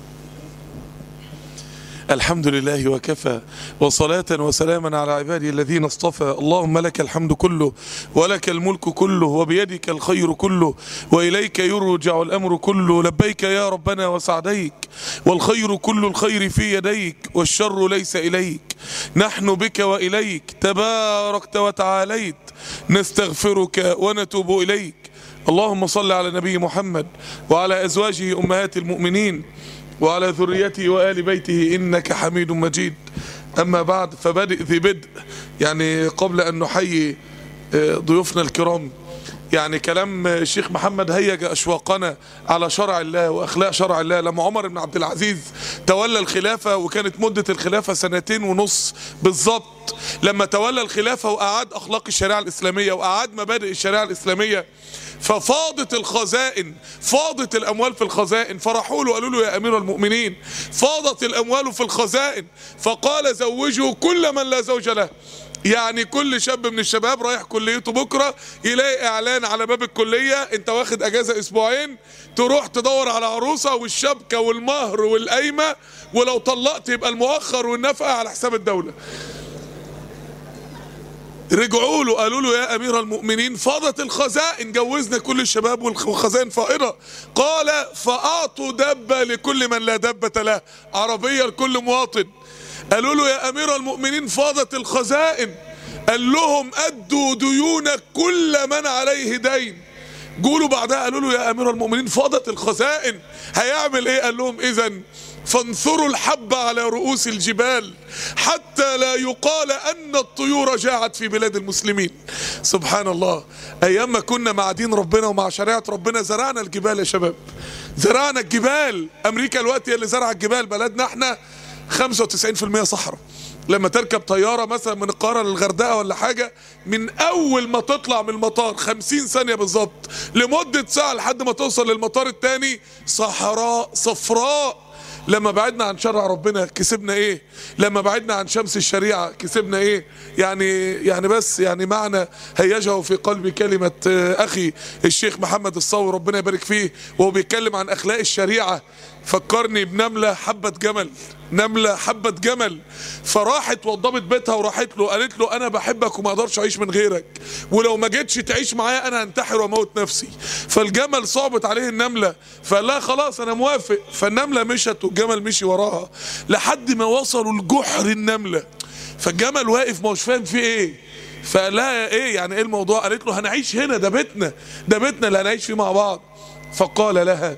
الحمد لله وكفى وصلاة وسلاما على عبادي الذين اصطفى اللهم لك الحمد كله ولك الملك كله وبيدك الخير كله وإليك يرجع الأمر كله لبيك يا ربنا وسعديك والخير كل الخير في يديك والشر ليس إليك نحن بك وإليك تباركت وتعاليت نستغفرك ونتوب إليك اللهم صل على نبي محمد وعلى أزواجه أمهات المؤمنين وعلى ذريته وآل بيته إنك حميد مجيد أما بعد فبدئ ذي بدء يعني قبل أن نحيي آه، ضيوفنا الكرام يعني كلام الشيخ محمد هيج أشواقنا على شرع الله وأخلاق شرع الله لما عمر بن عبد العزيز تولى الخلافة وكانت مدة الخلافة سنتين ونص بالظبط لما تولى الخلافة وأعاد أخلاق الشريعة الإسلامية وأعاد مبادئ الشريعة الإسلامية ففاضت الخزائن فاضت الأموال في الخزائن فراحوا له قالوا له يا أمير المؤمنين فاضت الأموال في الخزائن فقال زوجوا كل من لا زوج له يعني كل شاب من الشباب رايح كليته بكره يلاقي اعلان على باب الكليه انت واخد اجازه اسبوعين تروح تدور على عروسه والشبكه والمهر والقايمه ولو طلقت يبقى المؤخر والنفقه على حساب الدوله رجعوا له قالوا له يا امير المؤمنين فاضت الخزائن جوزنا كل الشباب والخزائن فائضه قال فاعطوا دبه لكل من لا دبه له عربيه لكل مواطن قالوا له يا امير المؤمنين فاضت الخزائن قال لهم ادوا ديون كل من عليه دين قولوا بعدها قالوا له يا امير المؤمنين فاضت الخزائن هيعمل ايه قال لهم اذا فانثروا الحب على رؤوس الجبال حتى لا يقال ان الطيور جاعت في بلاد المسلمين سبحان الله ايام ما كنا مع دين ربنا ومع شريعه ربنا زرعنا الجبال يا شباب زرعنا الجبال امريكا الوقت هي اللي زرع الجبال بلدنا احنا 95% صحراء لما تركب طيارة مثلا من القاهرة للغردقة ولا حاجة من أول ما تطلع من المطار 50 ثانية بالظبط لمدة ساعة لحد ما توصل للمطار التاني صحراء صفراء لما بعدنا عن شرع ربنا كسبنا ايه لما بعدنا عن شمس الشريعة كسبنا ايه يعني يعني بس يعني معنى هيجه في قلبي كلمة آه، اخي الشيخ محمد الصاوي ربنا يبارك فيه وهو بيتكلم عن اخلاق الشريعة فكرني بنملة حبة جمل نملة حبة جمل فراحت وضبت بيتها وراحت له قالت له انا بحبك وما اقدرش اعيش من غيرك ولو ما جيتش تعيش معايا انا هنتحر واموت نفسي فالجمل صعبت عليه النملة فقال لها خلاص انا موافق فالنملة مشت والجمل مشي وراها لحد ما وصلوا لجحر النمله فالجمل واقف ما هوش فاهم في ايه فقال لها ايه يعني ايه الموضوع قالت له هنعيش هنا ده بيتنا ده بيتنا اللي هنعيش فيه مع بعض فقال لها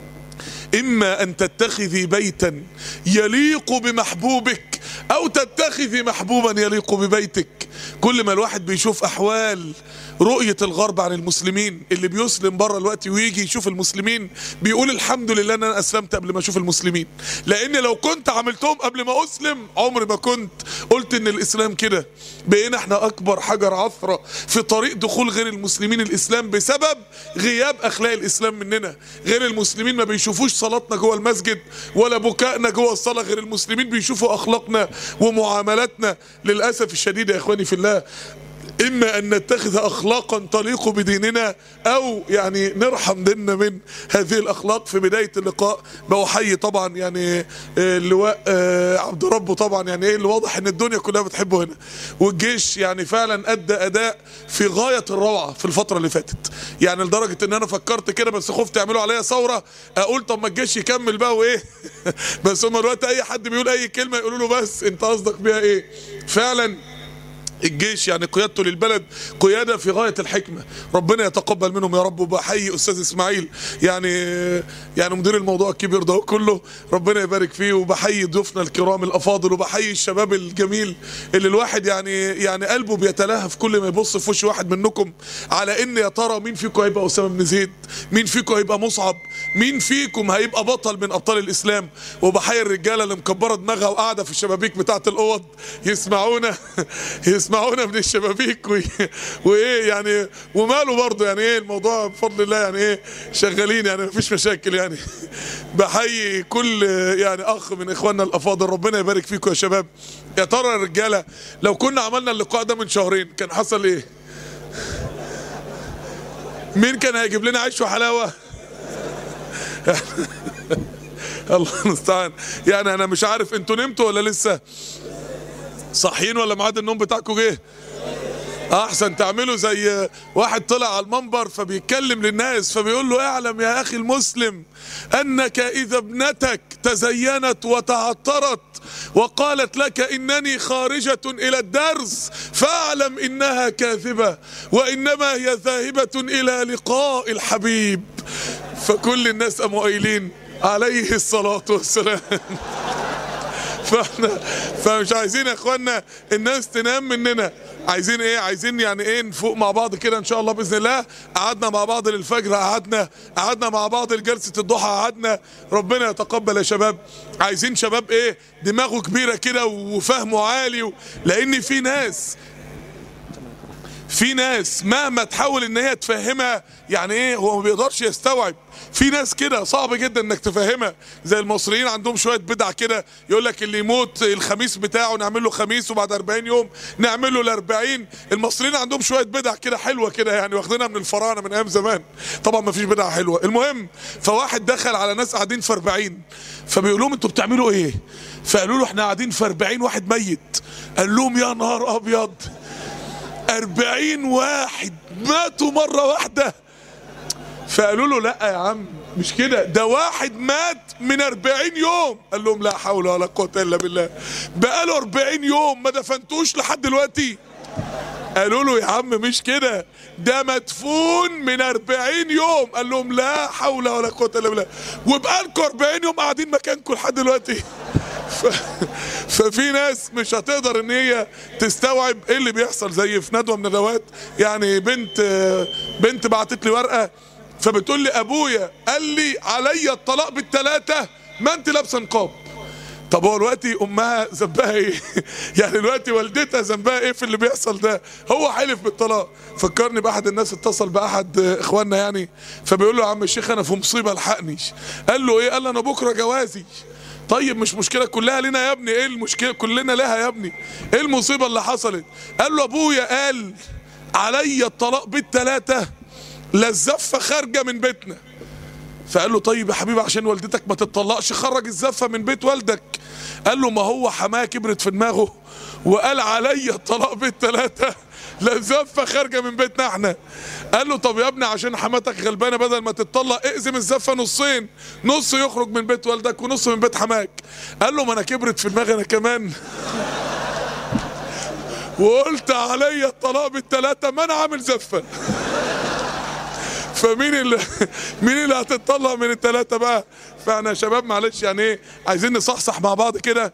إما أن تتخذي بيتا يليق بمحبوبك أو تتخذي محبوبا يليق ببيتك كل ما الواحد بيشوف أحوال رؤية الغرب عن المسلمين اللي بيسلم بره الوقت ويجي يشوف المسلمين بيقول الحمد لله ان انا اسلمت قبل ما اشوف المسلمين لان لو كنت عملتهم قبل ما اسلم عمري ما كنت قلت ان الاسلام كده بقينا احنا اكبر حجر عثرة في طريق دخول غير المسلمين الاسلام بسبب غياب اخلاق الاسلام مننا غير المسلمين ما بيشوفوش صلاتنا جوه المسجد ولا بكائنا جوه الصلاة غير المسلمين بيشوفوا اخلاقنا ومعاملاتنا للاسف الشديد يا اخواني في الله اما ان نتخذ اخلاقا تليق بديننا او يعني نرحم ديننا من هذه الاخلاق في بدايه اللقاء بوحيي طبعا يعني اللواء عبد ربه طبعا يعني ايه اللي واضح ان الدنيا كلها بتحبه هنا والجيش يعني فعلا ادى اداء في غايه الروعه في الفتره اللي فاتت يعني لدرجه ان انا فكرت كده بس خفت يعملوا عليا ثوره اقول طب ما الجيش يكمل بقى وايه بس هم دلوقتي اي حد بيقول اي كلمه يقولوا له بس انت قصدك بيها ايه فعلا الجيش يعني قيادته للبلد قياده في غايه الحكمه ربنا يتقبل منهم يا رب وبحيي استاذ اسماعيل يعني يعني مدير الموضوع الكبير ده كله ربنا يبارك فيه وبحيي ضيوفنا الكرام الافاضل وبحيي الشباب الجميل اللي الواحد يعني يعني قلبه بيتلهف كل ما يبص في وش واحد منكم على ان يا ترى مين فيكم هيبقى اسامه بن زيد مين فيكم هيبقى مصعب مين فيكم هيبقى بطل من ابطال الاسلام وبحيي الرجاله اللي مكبره دماغها وقاعده في الشبابيك بتاعه الاوض يسمعونا يسمعونا من الشبابيك وي... وايه يعني وماله برضه يعني ايه الموضوع بفضل الله يعني ايه شغالين يعني مفيش مشاكل يعني بحيي كل يعني اخ من اخواننا الافاضل ربنا يبارك فيكم يا شباب يا ترى يا رجاله لو كنا عملنا اللقاء ده من شهرين كان حصل ايه مين كان هيجيب لنا عيش وحلاوه الله المستعان يعني انا مش عارف انتوا نمتوا ولا لسه صاحيين ولا ميعاد النوم بتاعكم جه احسن تعملوا زي واحد طلع على المنبر فبيتكلم للناس فبيقول له اعلم يا اخي المسلم انك اذا ابنتك تزينت وتعطرت وقالت لك انني خارجة الى الدرس فاعلم انها كاذبة وانما هي ذاهبة الى لقاء الحبيب فكل الناس قاموا قايلين عليه الصلاة والسلام فاحنا فمش عايزين يا اخوانا الناس تنام مننا عايزين ايه عايزين يعني ايه نفوق مع بعض كده ان شاء الله باذن الله قعدنا مع بعض للفجر قعدنا قعدنا مع بعض لجلسه الضحى قعدنا ربنا يتقبل يا شباب عايزين شباب ايه دماغه كبيره كده وفهمه عالي و... لان في ناس في ناس مهما تحاول ان هي تفهمها يعني ايه هو ما بيقدرش يستوعب في ناس كده صعب جدا انك تفهمها زي المصريين عندهم شويه بدع كده يقول لك اللي يموت الخميس بتاعه نعمل له خميس وبعد 40 يوم نعمل له ال 40 المصريين عندهم شويه بدع كده حلوه كده يعني واخدينها من الفراعنه من ايام زمان طبعا ما فيش بدع حلوه المهم فواحد دخل على ناس قاعدين في 40 فبيقول لهم انتوا بتعملوا ايه فقالوا له احنا قاعدين في 40 واحد ميت قال لهم يا نهار ابيض أربعين واحد ماتوا مرة واحدة فقالوا له لا يا عم مش كده ده واحد مات من أربعين يوم قال لهم لا حول ولا قوة إلا بالله بقاله أربعين يوم ما دفنتوش لحد دلوقتي قالوا له يا عم مش كده ده مدفون من 40 يوم قال لهم لا حول ولا قوه الا بالله وبقالكم 40 يوم قاعدين مكانكم لحد دلوقتي ف... ففي ناس مش هتقدر ان هي تستوعب ايه اللي بيحصل زي في ندوه من الندوات يعني بنت بنت بعتت لي ورقه فبتقول لي ابويا قال لي عليا الطلاق بالثلاثه ما انت لابسه نقاب طب هو دلوقتي امها ذنبها ايه؟ يعني دلوقتي والدتها ذنبها ايه في اللي بيحصل ده؟ هو حلف بالطلاق فكرني باحد الناس اتصل باحد اخواننا يعني فبيقول له يا عم الشيخ انا في مصيبه الحقني قال له ايه؟ قال له انا بكره جوازي طيب مش مشكله كلها لنا يا ابني ايه المشكله كلنا لها يا ابني ايه المصيبه اللي حصلت قال له ابويا قال عليا الطلاق بالثلاثه لا الزفه خارجه من بيتنا فقال له طيب يا حبيبي عشان والدتك ما تتطلقش خرج الزفه من بيت والدك قال له ما هو حماه كبرت في دماغه وقال عليا الطلاق بالثلاثه لا زفه خارجه من بيتنا احنا قال له طب يا ابني عشان حماتك غلبانه بدل ما تتطلق اقسم الزفه نصين نص يخرج من بيت والدك ونص من بيت حماك قال له ما انا كبرت في دماغي انا كمان وقلت عليا الطلاق بالثلاثه ما انا عامل زفه فمين اللي مين اللي هتطلق من الثلاثه بقى فاحنا يا شباب معلش يعني ايه عايزين نصحصح مع بعض كده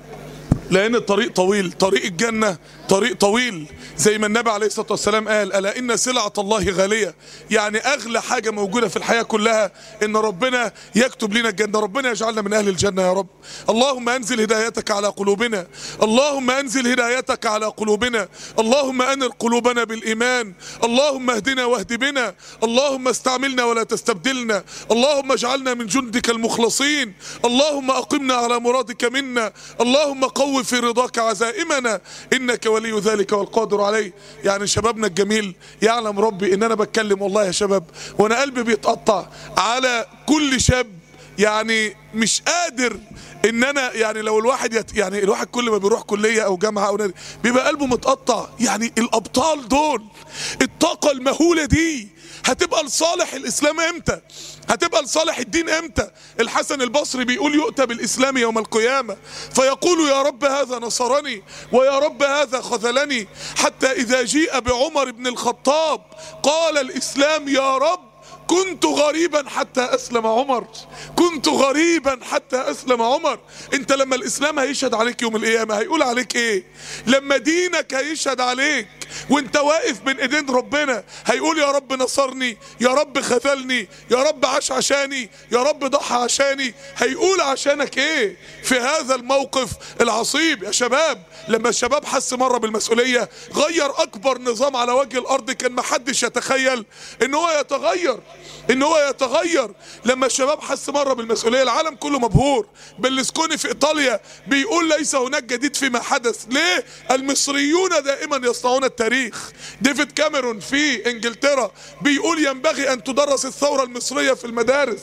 لان الطريق طويل طريق الجنه طريق طويل زي ما النبي عليه الصلاه والسلام قال الا ان سلعه الله غاليه يعني اغلى حاجه موجوده في الحياه كلها ان ربنا يكتب لنا الجنه ربنا يجعلنا من اهل الجنه يا رب اللهم انزل هدايتك على قلوبنا اللهم انزل هدايتك على قلوبنا اللهم انر قلوبنا بالايمان اللهم اهدنا واهد بنا اللهم استعملنا ولا تستبدلنا اللهم اجعلنا من جندك المخلصين اللهم اقمنا على مرادك منا اللهم قو في رضاك عزائمنا انك ولي ذلك والقادر عليه يعني شبابنا الجميل يعلم ربي ان انا بتكلم والله يا شباب وانا قلبي بيتقطع على كل شاب يعني مش قادر ان انا يعني لو الواحد يت يعني الواحد كل ما بيروح كليه او جامعه او نادي بيبقى قلبه متقطع يعني الابطال دول الطاقه المهوله دي هتبقى لصالح الاسلام امتى هتبقى لصالح الدين امتى الحسن البصري بيقول يؤتى بالاسلام يوم القيامه فيقول يا رب هذا نصرني ويا رب هذا خذلني حتى اذا جيء بعمر بن الخطاب قال الاسلام يا رب كنت غريبا حتى اسلم عمر كنت غريبا حتى اسلم عمر انت لما الاسلام هيشهد عليك يوم القيامه هيقول عليك ايه لما دينك هيشهد عليك وانت واقف بين ايدين ربنا هيقول يا رب نصرني يا رب خذلني يا رب عاش عشاني يا رب ضحى عشاني هيقول عشانك ايه في هذا الموقف العصيب يا شباب لما الشباب حس مره بالمسؤوليه غير اكبر نظام على وجه الارض كان محدش يتخيل ان هو يتغير ان هو يتغير لما الشباب حس مره بالمسؤوليه العالم كله مبهور بلسكوني في ايطاليا بيقول ليس هناك جديد فيما حدث ليه المصريون دائما يصنعون التاريخ ديفيد كاميرون في انجلترا بيقول ينبغي ان تدرس الثوره المصريه في المدارس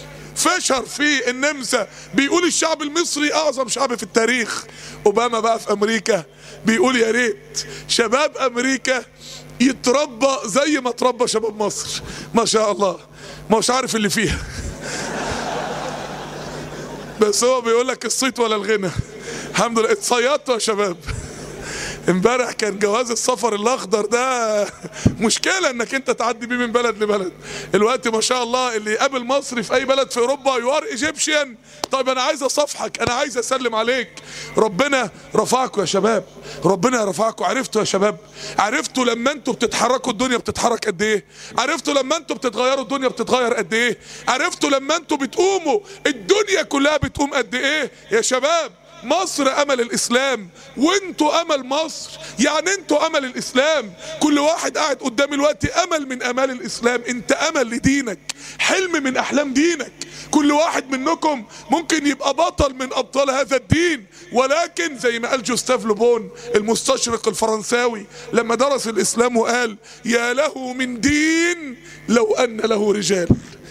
فشر في النمسا بيقول الشعب المصري اعظم شعب في التاريخ اوباما بقى في امريكا بيقول يا ريت شباب امريكا يتربى زي ما تربى شباب مصر ما شاء الله ما مش عارف اللي فيها بس هو بيقول لك الصيت ولا الغنى الحمد لله اتصيدتوا يا شباب امبارح كان جواز السفر الاخضر ده مشكله انك انت تعدي بيه من بلد لبلد الوقت ما شاء الله اللي يقابل مصري في اي بلد في اوروبا يو ار ايجيبشن طيب انا عايز اصافحك انا عايز اسلم عليك ربنا رفعكم يا شباب ربنا رفعكم عرفتوا يا شباب عرفتوا لما انتوا بتتحركوا الدنيا بتتحرك قد ايه عرفتوا لما انتوا بتتغيروا الدنيا بتتغير قد ايه عرفتوا لما انتوا بتقوموا الدنيا كلها بتقوم قد ايه يا شباب مصر امل الاسلام وانتوا امل مصر يعني انتوا امل الاسلام كل واحد قاعد قدامي الوقت امل من امال الاسلام انت امل لدينك حلم من احلام دينك كل واحد منكم ممكن يبقى بطل من ابطال هذا الدين ولكن زي ما قال جوستاف لوبون المستشرق الفرنساوي لما درس الاسلام وقال يا له من دين لو ان له رجال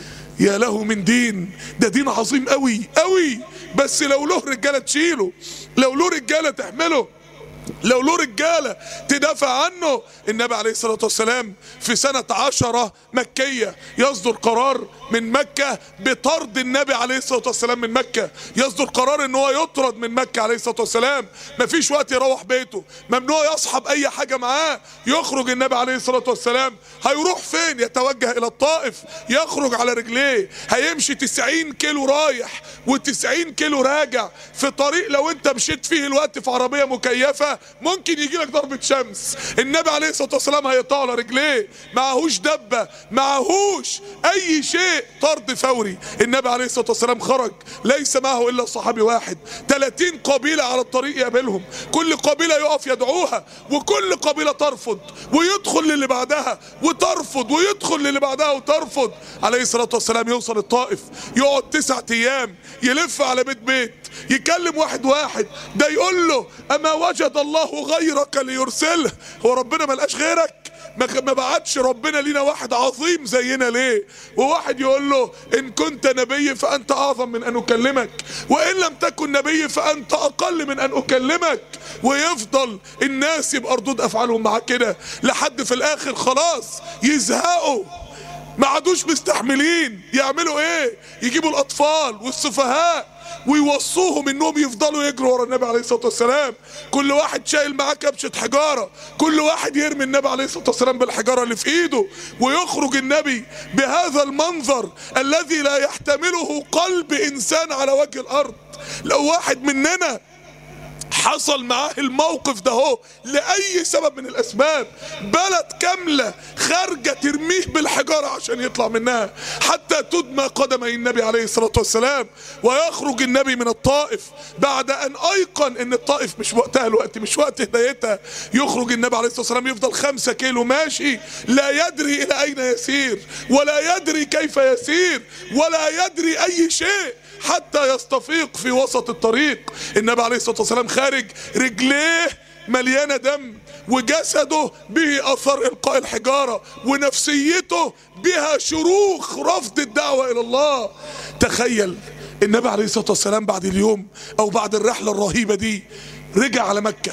يا له من دين ده دين عظيم قوي قوي بس لو له رجاله تشيله لو له رجاله تحمله لو له رجالة تدافع عنه النبي عليه الصلاة والسلام في سنة عشرة مكية يصدر قرار من مكة بطرد النبي عليه الصلاة والسلام من مكة يصدر قرار ان هو يطرد من مكة عليه الصلاة والسلام مفيش وقت يروح بيته ممنوع يصحب اي حاجة معاه يخرج النبي عليه الصلاة والسلام هيروح فين يتوجه الى الطائف يخرج على رجليه هيمشي 90 كيلو رايح و90 كيلو راجع في طريق لو انت مشيت فيه الوقت في عربية مكيفة ممكن يجي لك ضربة شمس النبي عليه الصلاة والسلام هيقطع على رجليه معهوش دبة معهوش اي شيء طرد فوري النبي عليه الصلاة والسلام خرج ليس معه الا صحابي واحد 30 قبيلة على الطريق يقابلهم كل قبيلة يقف يدعوها وكل قبيلة ترفض ويدخل للي بعدها وترفض ويدخل للي بعدها وترفض عليه الصلاة والسلام يوصل الطائف يقعد تسعة ايام يلف على بيت بيت يكلم واحد واحد ده يقول له اما وجد الله غيرك ليرسله هو ربنا ما لقاش غيرك ما ك- ما بعتش ربنا لينا واحد عظيم زينا ليه وواحد يقول له ان كنت نبي فانت اعظم من ان اكلمك وان لم تكن نبي فانت اقل من ان اكلمك ويفضل الناس يبقى ردود افعالهم معاه كده لحد في الاخر خلاص يزهقوا ما عادوش مستحملين يعملوا ايه يجيبوا الاطفال والسفهاء ويوصوهم انهم يفضلوا يجروا ورا النبي عليه الصلاه والسلام كل واحد شايل معاه كبشه حجاره كل واحد يرمي النبي عليه الصلاه والسلام بالحجاره اللي في ايده ويخرج النبي بهذا المنظر الذي لا يحتمله قلب انسان على وجه الارض لو واحد مننا حصل معاه الموقف ده هو لأي سبب من الأسباب بلد كاملة خارجة ترميه بالحجارة عشان يطلع منها حتى تدمى قدمي النبي عليه الصلاة والسلام ويخرج النبي من الطائف بعد أن أيقن أن الطائف مش وقتها الوقت مش وقت هدايتها يخرج النبي عليه الصلاة والسلام يفضل خمسة كيلو ماشي لا يدري إلى أين يسير ولا يدري كيف يسير ولا يدري أي شيء حتى يستفيق في وسط الطريق النبي عليه الصلاة والسلام خارج رجليه مليانة دم وجسده به أثر إلقاء الحجارة ونفسيته بها شروخ رفض الدعوة إلى الله تخيل النبي عليه الصلاة والسلام بعد اليوم أو بعد الرحلة الرهيبة دي رجع على مكة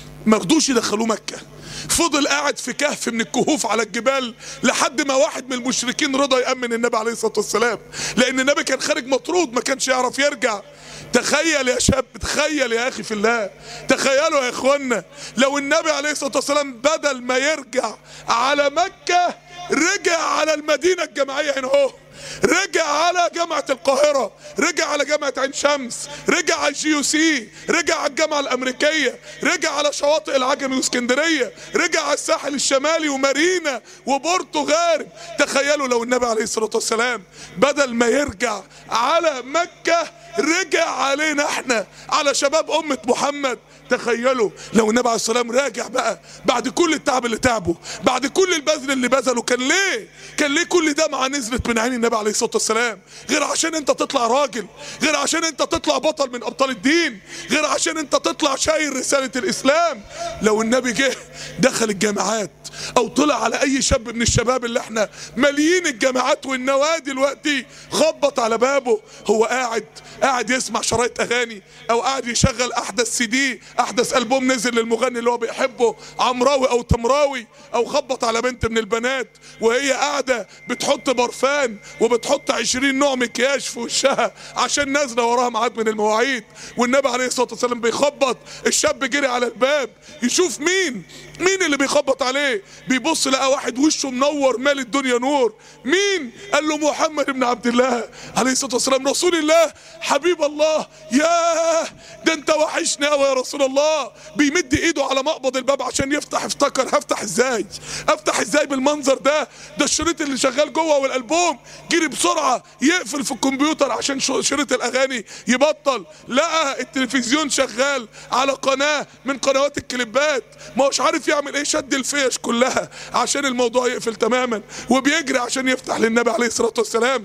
مرضوش يدخلوه مكة فضل قاعد في كهف من الكهوف على الجبال لحد ما واحد من المشركين رضى يأمن النبي عليه الصلاة والسلام لأن النبي كان خارج مطرود ما كانش يعرف يرجع تخيل يا شاب تخيل يا أخي في الله تخيلوا يا إخوانا لو النبي عليه الصلاة والسلام بدل ما يرجع على مكة رجع على المدينة الجامعية هنا اهو رجع على جامعة القاهرة رجع على جامعة عين شمس رجع على الجي يو سي رجع على الجامعة الأمريكية رجع على شواطئ العجمي واسكندرية رجع على الساحل الشمالي ومارينا وبورتو غارب تخيلوا لو النبي عليه الصلاة والسلام بدل ما يرجع على مكة رجع علينا احنا على شباب أمة محمد تخيلوا لو النبي عليه الصلاه والسلام راجع بقى بعد كل التعب اللي تعبه بعد كل البذل اللي بذله كان ليه كان ليه كل دمعه نزلت من عين النبي عليه الصلاه والسلام غير عشان انت تطلع راجل غير عشان انت تطلع بطل من ابطال الدين غير عشان انت تطلع شايل رساله الاسلام لو النبي جه دخل الجامعات او طلع على اي شاب من الشباب اللي احنا ماليين الجامعات والنوادي دلوقتي خبط على بابه هو قاعد قاعد يسمع شرايط اغاني او قاعد يشغل احدث سي دي احدث البوم نزل للمغني اللي هو بيحبه عمراوي او تمراوي او خبط على بنت من البنات وهي قاعده بتحط برفان وبتحط عشرين نوع مكياج في وشها عشان نازله وراها ميعاد من المواعيد والنبي عليه الصلاه والسلام بيخبط الشاب جري على الباب يشوف مين مين اللي بيخبط عليه بيبص لقى واحد وشه منور مال الدنيا نور مين قال له محمد بن عبد الله عليه الصلاه والسلام رسول الله حبيب الله ياه ده انت وحشني قوي يا رسول الله بيمد ايده على مقبض الباب عشان يفتح افتكر هفتح ازاي افتح ازاي بالمنظر ده ده الشريط اللي شغال جوه والالبوم جري بسرعه يقفل في الكمبيوتر عشان شو- شريط الاغاني يبطل لقى التلفزيون شغال على قناه من قنوات الكليبات ما هوش عارف يعمل ايه شد الفيش كلها عشان الموضوع يقفل تماما وبيجري عشان يفتح للنبي عليه الصلاه والسلام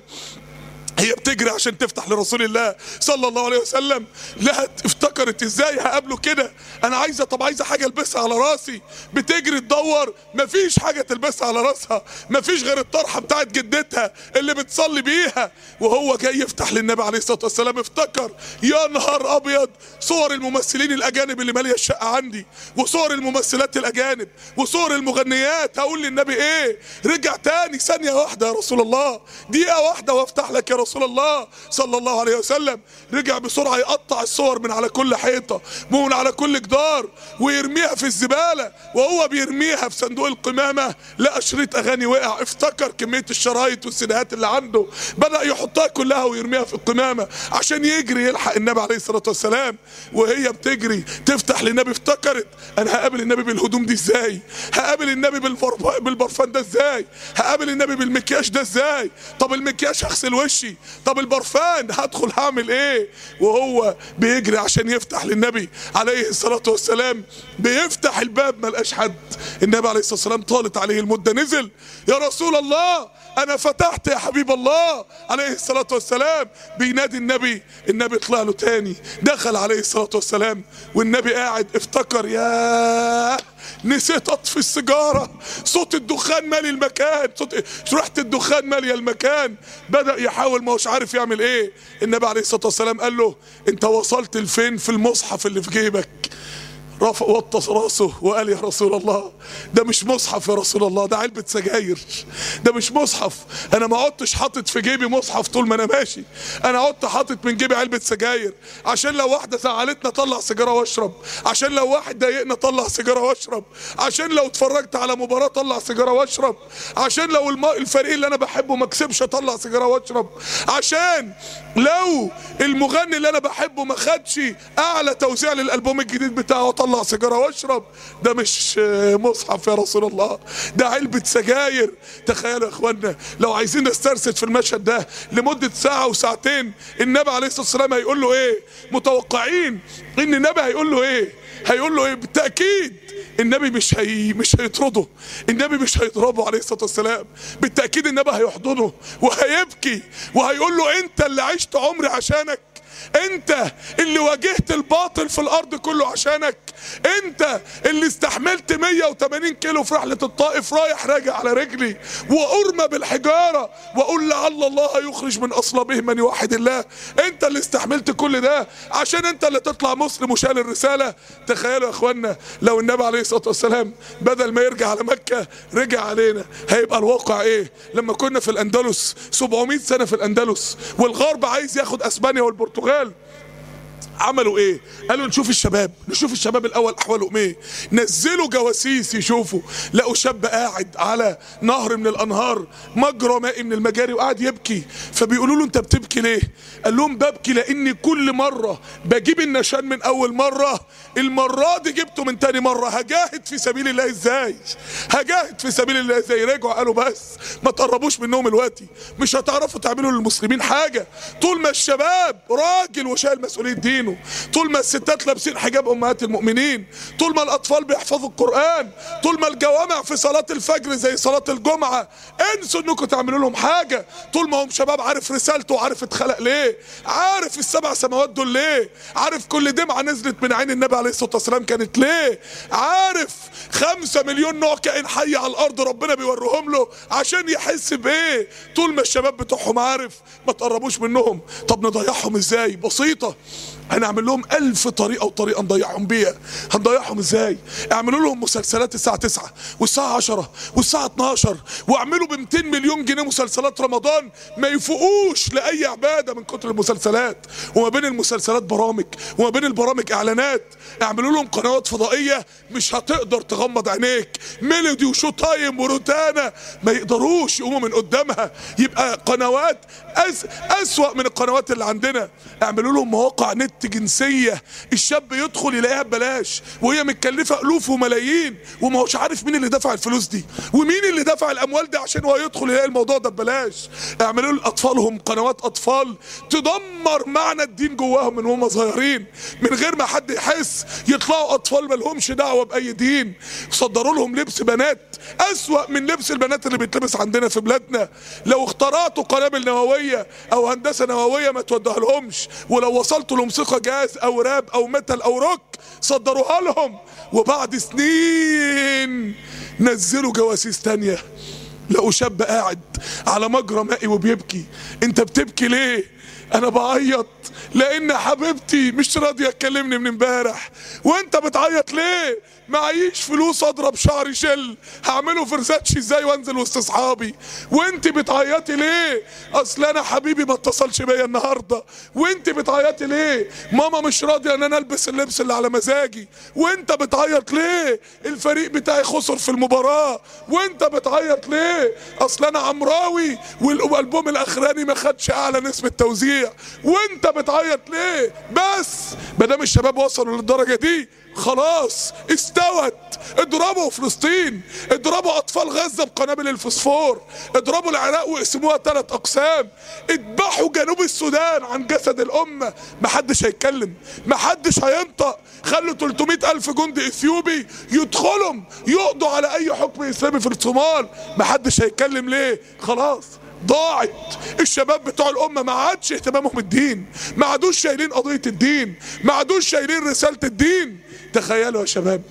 هي بتجري عشان تفتح لرسول الله صلى الله عليه وسلم لا افتكرت ازاي هقابله كده انا عايزه طب عايزه حاجه البسها على راسي بتجري تدور مفيش حاجه تلبسها على راسها مفيش غير الطرحه بتاعت جدتها اللي بتصلي بيها وهو جاي يفتح للنبي عليه الصلاه والسلام افتكر يا نهار ابيض صور الممثلين الاجانب اللي ماليه الشقه عندي وصور الممثلات الاجانب وصور المغنيات هقول للنبي ايه رجع تاني ثانيه واحده يا رسول الله دقيقه واحده وافتح لك يا رسول الله صلى الله عليه وسلم رجع بسرعه يقطع الصور من على كل حيطه من على كل جدار ويرميها في الزباله وهو بيرميها في صندوق القمامه لقى شريط اغاني وقع افتكر كميه الشرايط والسيديهات اللي عنده بدا يحطها كلها ويرميها في القمامه عشان يجري يلحق النبي عليه الصلاه والسلام وهي بتجري تفتح للنبي افتكرت انا هقابل النبي بالهدوم دي ازاي هقابل النبي بالبرف- بالبرفان ده ازاي هقابل النبي بالمكياج ده ازاي طب المكياج هغسل وشي طب البرفان هدخل هعمل ايه وهو بيجري عشان يفتح للنبي عليه الصلاه والسلام بيفتح الباب ما لقاش حد النبي عليه الصلاه والسلام طالت عليه المده نزل يا رسول الله انا فتحت يا حبيب الله عليه الصلاة والسلام بينادي النبي النبي طلع له تاني دخل عليه الصلاة والسلام والنبي قاعد افتكر يا نسيت اطفي السيجارة صوت الدخان مالي المكان صوت ريحة الدخان مالية المكان بدأ يحاول ما هوش عارف يعمل ايه النبي عليه الصلاة والسلام قال له انت وصلت لفين في المصحف اللي في جيبك رفع وطس راسه وقال يا رسول الله ده مش مصحف يا رسول الله ده علبة سجاير ده مش مصحف انا ما عدتش حاطط في جيبي مصحف طول ما انا ماشي انا عدت حاطط من جيبي علبة سجاير عشان لو واحدة زعلتنا اطلع سيجارة واشرب عشان لو واحد ضايقنا اطلع سيجارة واشرب عشان لو اتفرجت على مباراة اطلع سيجارة واشرب عشان لو الم... الفريق اللي انا بحبه ما كسبش اطلع سيجارة واشرب عشان لو المغني اللي انا بحبه ما خدش اعلى توزيع للالبوم الجديد بتاعه اطلع سيجاره واشرب ده مش مصحف يا رسول الله ده علبه سجاير تخيلوا يا اخوانا لو عايزين نسترسل في المشهد ده لمده ساعه وساعتين النبي عليه الصلاه والسلام هيقول له ايه متوقعين ان النبي هيقول له ايه هيقول له ايه بالتاكيد النبي مش هي مش هيطرده النبي مش هيضربه عليه الصلاه والسلام بالتاكيد النبي هيحضنه وهيبكي وهيقول له انت اللي عشت عمري عشانك انت اللي واجهت الباطل في الارض كله عشانك انت اللي استحملت 180 كيلو في رحله الطائف رايح راجع على رجلي وارمى بالحجاره واقول لعل الله يخرج من اصلابه من يوحد الله انت اللي استحملت كل ده عشان انت اللي تطلع مسلم وشال الرساله تخيلوا يا اخوانا لو النبي عليه الصلاه والسلام بدل ما يرجع على مكه رجع علينا هيبقى الواقع ايه لما كنا في الاندلس 700 سنه في الاندلس والغرب عايز ياخد اسبانيا والبرتغال عملوا ايه قالوا نشوف الشباب نشوف الشباب الاول احوالهم ايه نزلوا جواسيس يشوفوا لقوا شاب قاعد على نهر من الانهار مجرى مائي من المجاري وقاعد يبكي فبيقولوا له انت بتبكي ليه قال لهم ببكي لاني كل مره بجيب النشان من اول مره المره دي جبته من تاني مره هجاهد في سبيل الله ازاي هجاهد في سبيل الله ازاي رجعوا قالوا بس ما تقربوش منهم دلوقتي مش هتعرفوا تعملوا للمسلمين حاجه طول ما الشباب راجل وشايل مسؤوليه دينه طول ما الستات لابسين حجاب امهات المؤمنين طول ما الاطفال بيحفظوا القران طول ما الجوامع في صلاه الفجر زي صلاه الجمعه انسوا انكم تعملوا لهم حاجه طول ما هم شباب عارف رسالته وعارف اتخلق ليه عارف السبع سماوات دول ليه عارف كل دمعه نزلت من عين النبي عليه الصلاه والسلام كانت ليه عارف خمسة مليون نوع كائن حي على الارض ربنا بيوريهم له عشان يحس بايه طول ما الشباب بتوعهم عارف ما تقربوش منهم طب نضيعهم ازاي بسيطه هنعمل لهم ألف طريقة وطريقة نضيعهم بيها هنضيعهم ازاي اعملوا لهم مسلسلات الساعة 9 والساعة 10 والساعة 12 واعملوا ب 200 مليون جنيه مسلسلات رمضان ما يفوقوش لأي عبادة من كتر المسلسلات وما بين المسلسلات برامج وما بين البرامج اعلانات اعملوا لهم قنوات فضائية مش هتقدر تغمض عينيك ميلودي وشو تايم وروتانا ما يقدروش يقوموا من قدامها يبقى قنوات أس أسوأ من القنوات اللي عندنا اعملوا لهم مواقع نت جنسية الشاب يدخل يلاقيها ببلاش وهي متكلفة ألوف وملايين وما هوش عارف مين اللي دفع الفلوس دي ومين اللي دفع الأموال دي عشان هو يدخل يلاقي الموضوع ده ببلاش اعملوا لأطفالهم قنوات أطفال تدمر معنى الدين جواهم من هم صغيرين من غير ما حد يحس يطلعوا أطفال ملهمش دعوة بأي دين صدروا لهم لبس بنات أسوأ من لبس البنات اللي بيتلبس عندنا في بلادنا لو اخترعتوا قنابل نووية أو هندسة نووية ما تودوها لهمش ولو وصلتوا لموسيقى جاز أو راب أو ميتال أو روك صدروها لهم وبعد سنين نزلوا جواسيس تانية لقوا شاب قاعد على مجرى مائي وبيبكي انت بتبكي ليه انا بعيط لان حبيبتي مش راضيه تكلمني من امبارح وانت بتعيط ليه معيش فلوس اضرب شعري شل هعمله فرزاتشي ازاي وانزل وسط اصحابي وانت بتعيطي ليه اصل انا حبيبي ما اتصلش بيا النهارده وانت بتعيطي ليه ماما مش راضيه ان انا البس اللبس اللي على مزاجي وانت بتعيط ليه الفريق بتاعي خسر في المباراه وانت بتعيط ليه اصل انا عمراوي والالبوم الاخراني ما خدش اعلى نسبه توزيع وانت بتعيط ليه بس ما دام الشباب وصلوا للدرجه دي خلاص استوت اضربوا فلسطين اضربوا اطفال غزه بقنابل الفوسفور اضربوا العراق واقسموها ثلاث اقسام اذبحوا جنوب السودان عن جسد الامه محدش هيتكلم محدش هينطق خلوا 300 الف جندي اثيوبي يدخلوا يقضوا على اي حكم اسلامي في الصومال محدش هيتكلم ليه خلاص ضاعت الشباب بتوع الامه ما عادش اهتمامهم الدين ما عادوش شايلين قضيه الدين ما عادوش شايلين رساله الدين تخيلوا يا شباب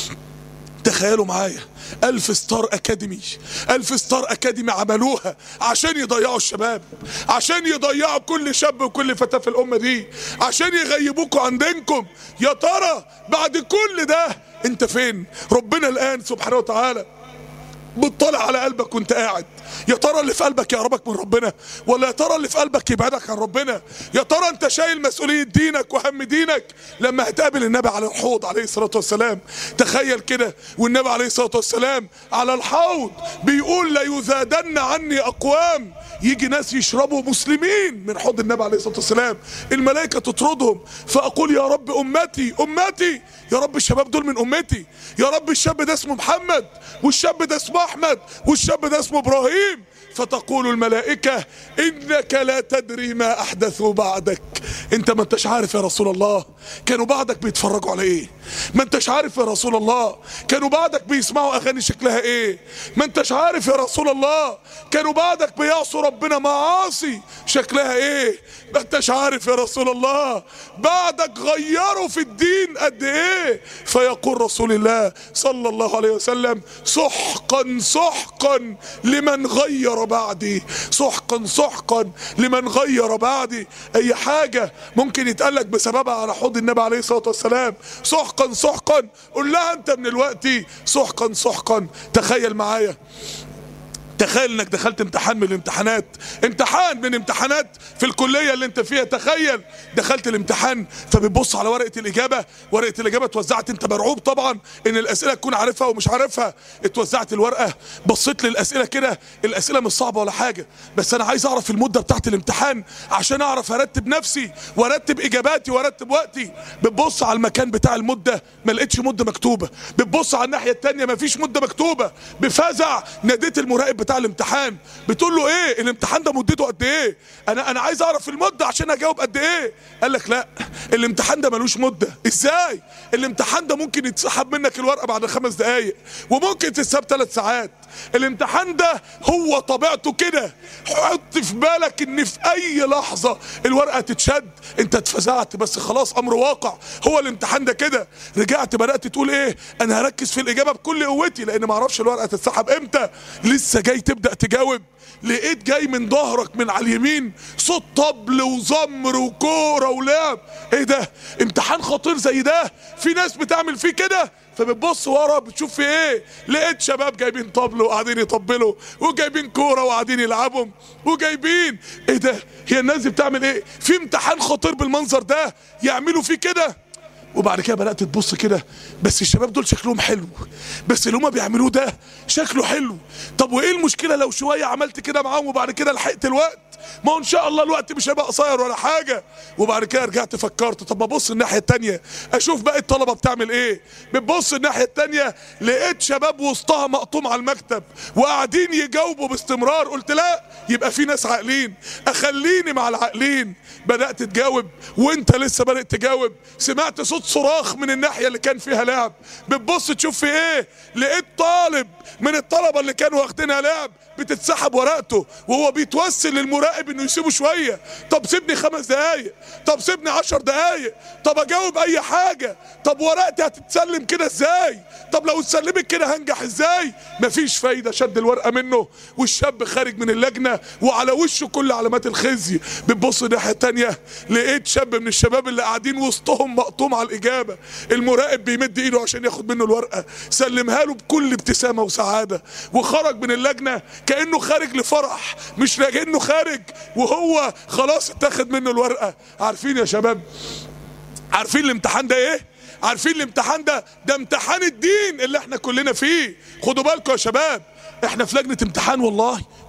تخيلوا معايا ألف ستار أكاديمي ألف ستار أكاديمي عملوها عشان يضيعوا الشباب عشان يضيعوا كل شاب وكل فتاة في الأمة دي عشان يغيبوكوا عن دينكم يا ترى بعد كل ده انت فين ربنا الآن سبحانه وتعالى بتطلع على قلبك وانت قاعد يا ترى اللي في قلبك يقربك من ربنا ولا يا ترى اللي في قلبك يبعدك عن ربنا يا ترى انت شايل مسؤولية دينك وهم دينك لما هتقابل النبي على الحوض عليه الصلاة والسلام تخيل كده والنبي عليه الصلاة والسلام على الحوض بيقول لا يزادن عني أقوام يجي ناس يشربوا مسلمين من حوض النبي عليه الصلاة والسلام الملائكة تطردهم فأقول يا رب أمتي أمتي يا رب الشباب دول من أمتي يا رب الشاب ده اسمه محمد والشاب ده اسمه أحمد والشاب ده اسمه إبراهيم فتقول الملائكة إنك لا تدري ما أحدثوا بعدك أنت ما أنتش عارف يا رسول الله كانوا بعدك بيتفرجوا على إيه ما أنتش عارف يا رسول الله كانوا بعدك بيسمعوا أغاني شكلها إيه ما أنتش عارف يا رسول الله كانوا بعدك بيعصوا ربنا معاصي شكلها إيه ما أنتش عارف يا رسول الله بعدك غيروا في الدين قد إيه فيقول رسول الله صلى الله عليه وسلم سحقا سحقا لمن غير بعدي سحقا سحقا لمن غير بعدي اي حاجة ممكن يتقالك بسببها على حوض النبي عليه الصلاة والسلام سحقا سحقا قول لها انت من الوقت سحقا سحقا تخيل معايا تخيل انك دخلت امتحان من الامتحانات امتحان من امتحانات في الكلية اللي انت فيها تخيل دخلت الامتحان فبتبص على ورقة الاجابة ورقة الاجابة اتوزعت انت مرعوب طبعا ان الاسئلة تكون عارفها ومش عارفها اتوزعت الورقة بصيت للاسئلة كده الاسئلة مش صعبة ولا حاجة بس انا عايز اعرف المدة بتاعت الامتحان عشان اعرف ارتب نفسي وارتب اجاباتي وارتب وقتي بتبص على المكان بتاع المدة ما لقيتش مدة مكتوبة بتبص على الناحية التانية ما فيش مدة مكتوبة بفزع ناديت المراقب بتاع الامتحان بتقول له ايه الامتحان ده مدته قد ايه انا انا عايز اعرف المده عشان اجاوب قد ايه قال لك لا الامتحان ده ملوش مده ازاي الامتحان ده ممكن يتسحب منك الورقه بعد خمس دقايق وممكن تتساب ثلاث ساعات الامتحان ده هو طبيعته كده حط في بالك ان في اي لحظه الورقه تتشد انت اتفزعت بس خلاص امر واقع هو الامتحان ده كده رجعت بدات تقول ايه انا هركز في الاجابه بكل قوتي لان ما اعرفش الورقه تتسحب امتى لسه جاي تبدا تجاوب لقيت جاي من ظهرك من على اليمين صوت طبل وزمر وكوره ولعب ايه ده امتحان خطير زي ده في ناس بتعمل فيه كده فبتبص ورا بتشوف في ايه لقيت شباب جايبين طبل وقاعدين يطبلوا وجايبين كوره وقاعدين يلعبوا وجايبين ايه ده هي الناس دي بتعمل ايه في امتحان خطير بالمنظر ده يعملوا فيه كده وبعد كده بدات تبص كده بس الشباب دول شكلهم حلو بس اللي هما بيعملوه ده شكله حلو طب وايه المشكله لو شويه عملت كده معاهم وبعد كده لحقت الوقت ما هو ان شاء الله الوقت مش هيبقى قصير ولا حاجه وبعد كده رجعت فكرت طب ما ابص الناحيه التانية اشوف باقي الطلبه بتعمل ايه بتبص الناحيه التانية لقيت شباب وسطها مقطوم على المكتب وقاعدين يجاوبوا باستمرار قلت لا يبقى في ناس عاقلين اخليني مع العاقلين بدات تجاوب وانت لسه بدات تجاوب سمعت صوت صراخ من الناحيه اللي كان فيها لعب بتبص تشوف في ايه لقيت طالب من الطلبه اللي كانوا واخدينها لعب بتتسحب ورقته وهو بيتوسل للمراقب انه يسيبه شويه طب سيبني خمس دقايق طب سيبني عشر دقايق طب اجاوب اي حاجه طب ورقتي هتتسلم كده ازاي طب لو اتسلمت كده هنجح ازاي مفيش فايده شد الورقه منه والشاب خارج من اللجنه وعلى وشه كل علامات الخزي بتبص الناحيه التانيه لقيت شاب من الشباب اللي قاعدين وسطهم مقطوم على الاجابه المراقب بيمد ايده عشان ياخد منه الورقه سلمها له بكل ابتسامه وسعاده وخرج من اللجنه كانه خارج لفرح مش كانه خارج وهو خلاص اتاخد منه الورقه عارفين يا شباب عارفين الامتحان ده ايه عارفين الامتحان ده ده امتحان الدين اللي احنا كلنا فيه خدوا بالكم يا شباب احنا في لجنه امتحان والله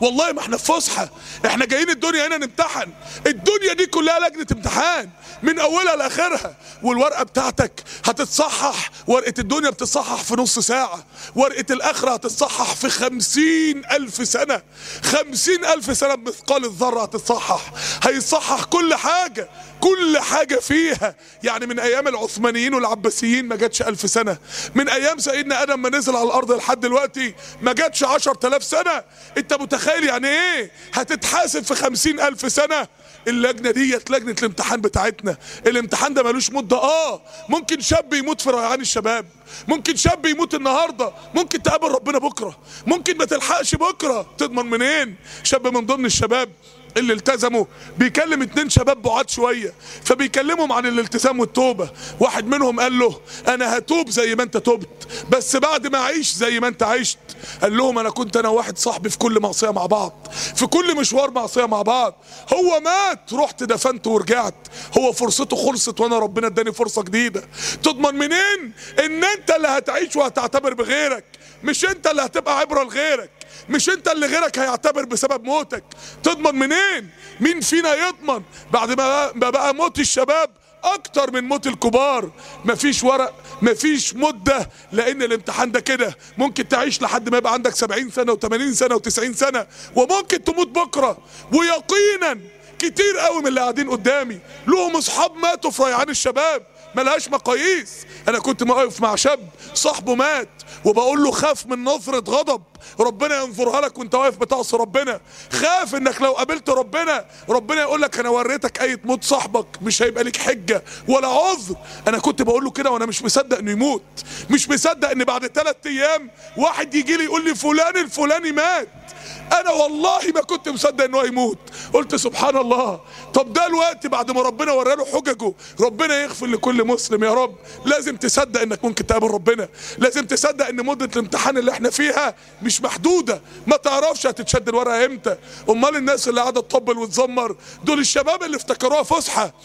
والله ما احنا في فسحه احنا جايين الدنيا هنا نمتحن الدنيا دي كلها لجنه امتحان من اولها لاخرها والورقه بتاعتك هتتصحح ورقه الدنيا بتتصحح في نص ساعه ورقه الاخره هتتصحح في خمسين الف سنه خمسين الف سنه بمثقال الذره هتتصحح هيصحح كل حاجه كل حاجة فيها يعني من أيام العثمانيين والعباسيين ما جاتش ألف سنة من أيام سيدنا آدم ما نزل على الأرض لحد دلوقتي ما جاتش عشر تلاف سنة أنت متخيل يعني إيه هتتحاسب في خمسين ألف سنة اللجنة ديت لجنة الامتحان بتاعتنا الامتحان ده ملوش مدة اه ممكن شاب يموت في ريعان الشباب ممكن شاب يموت النهاردة ممكن تقابل ربنا بكرة ممكن ما تلحقش بكرة تضمن منين شاب من ضمن الشباب اللي التزموا بيكلم اتنين شباب بعاد شويه فبيكلمهم عن الالتزام والتوبه واحد منهم قال له انا هتوب زي ما انت تبت بس بعد ما اعيش زي ما انت عشت قال لهم انا كنت انا وواحد صاحبي في كل معصيه مع بعض في كل مشوار معصيه مع بعض هو مات رحت دفنته ورجعت هو فرصته خلصت وانا ربنا اداني فرصه جديده تضمن منين ان انت اللي هتعيش وهتعتبر بغيرك مش انت اللي هتبقى عبره لغيرك مش انت اللي غيرك هيعتبر بسبب موتك تضمن منين مين فينا يضمن بعد ما ما بقى موت الشباب اكتر من موت الكبار مفيش ورق مفيش مدة لان الامتحان ده كده ممكن تعيش لحد ما يبقى عندك 70 سنة و80 سنة و90 سنة وممكن تموت بكرة ويقينا كتير قوي من اللي قاعدين قدامي لهم اصحاب ماتوا في ريعان الشباب ملهاش مقاييس انا كنت واقف مع شاب صاحبه مات وبقول له خاف من نظرة غضب ربنا ينظرها لك وانت واقف بتعصي ربنا خاف انك لو قابلت ربنا ربنا يقول لك انا وريتك اية موت صاحبك مش هيبقى لك حجة ولا عذر انا كنت بقول له كده وانا مش مصدق انه يموت مش مصدق ان بعد ثلاث ايام واحد يجي لي يقول لي فلان الفلاني مات انا والله ما كنت مصدق انه هيموت قلت سبحان الله طب ده الوقت بعد ما ربنا وراله حججه ربنا يغفر لكل مسلم يا رب لازم تصدق انك ممكن تقابل ربنا لازم تصدق ان مده الامتحان اللي احنا فيها مش محدوده ما تعرفش هتتشد الورقه امتى امال الناس اللي قاعده تطبل وتزمر دول الشباب اللي افتكروها فسحه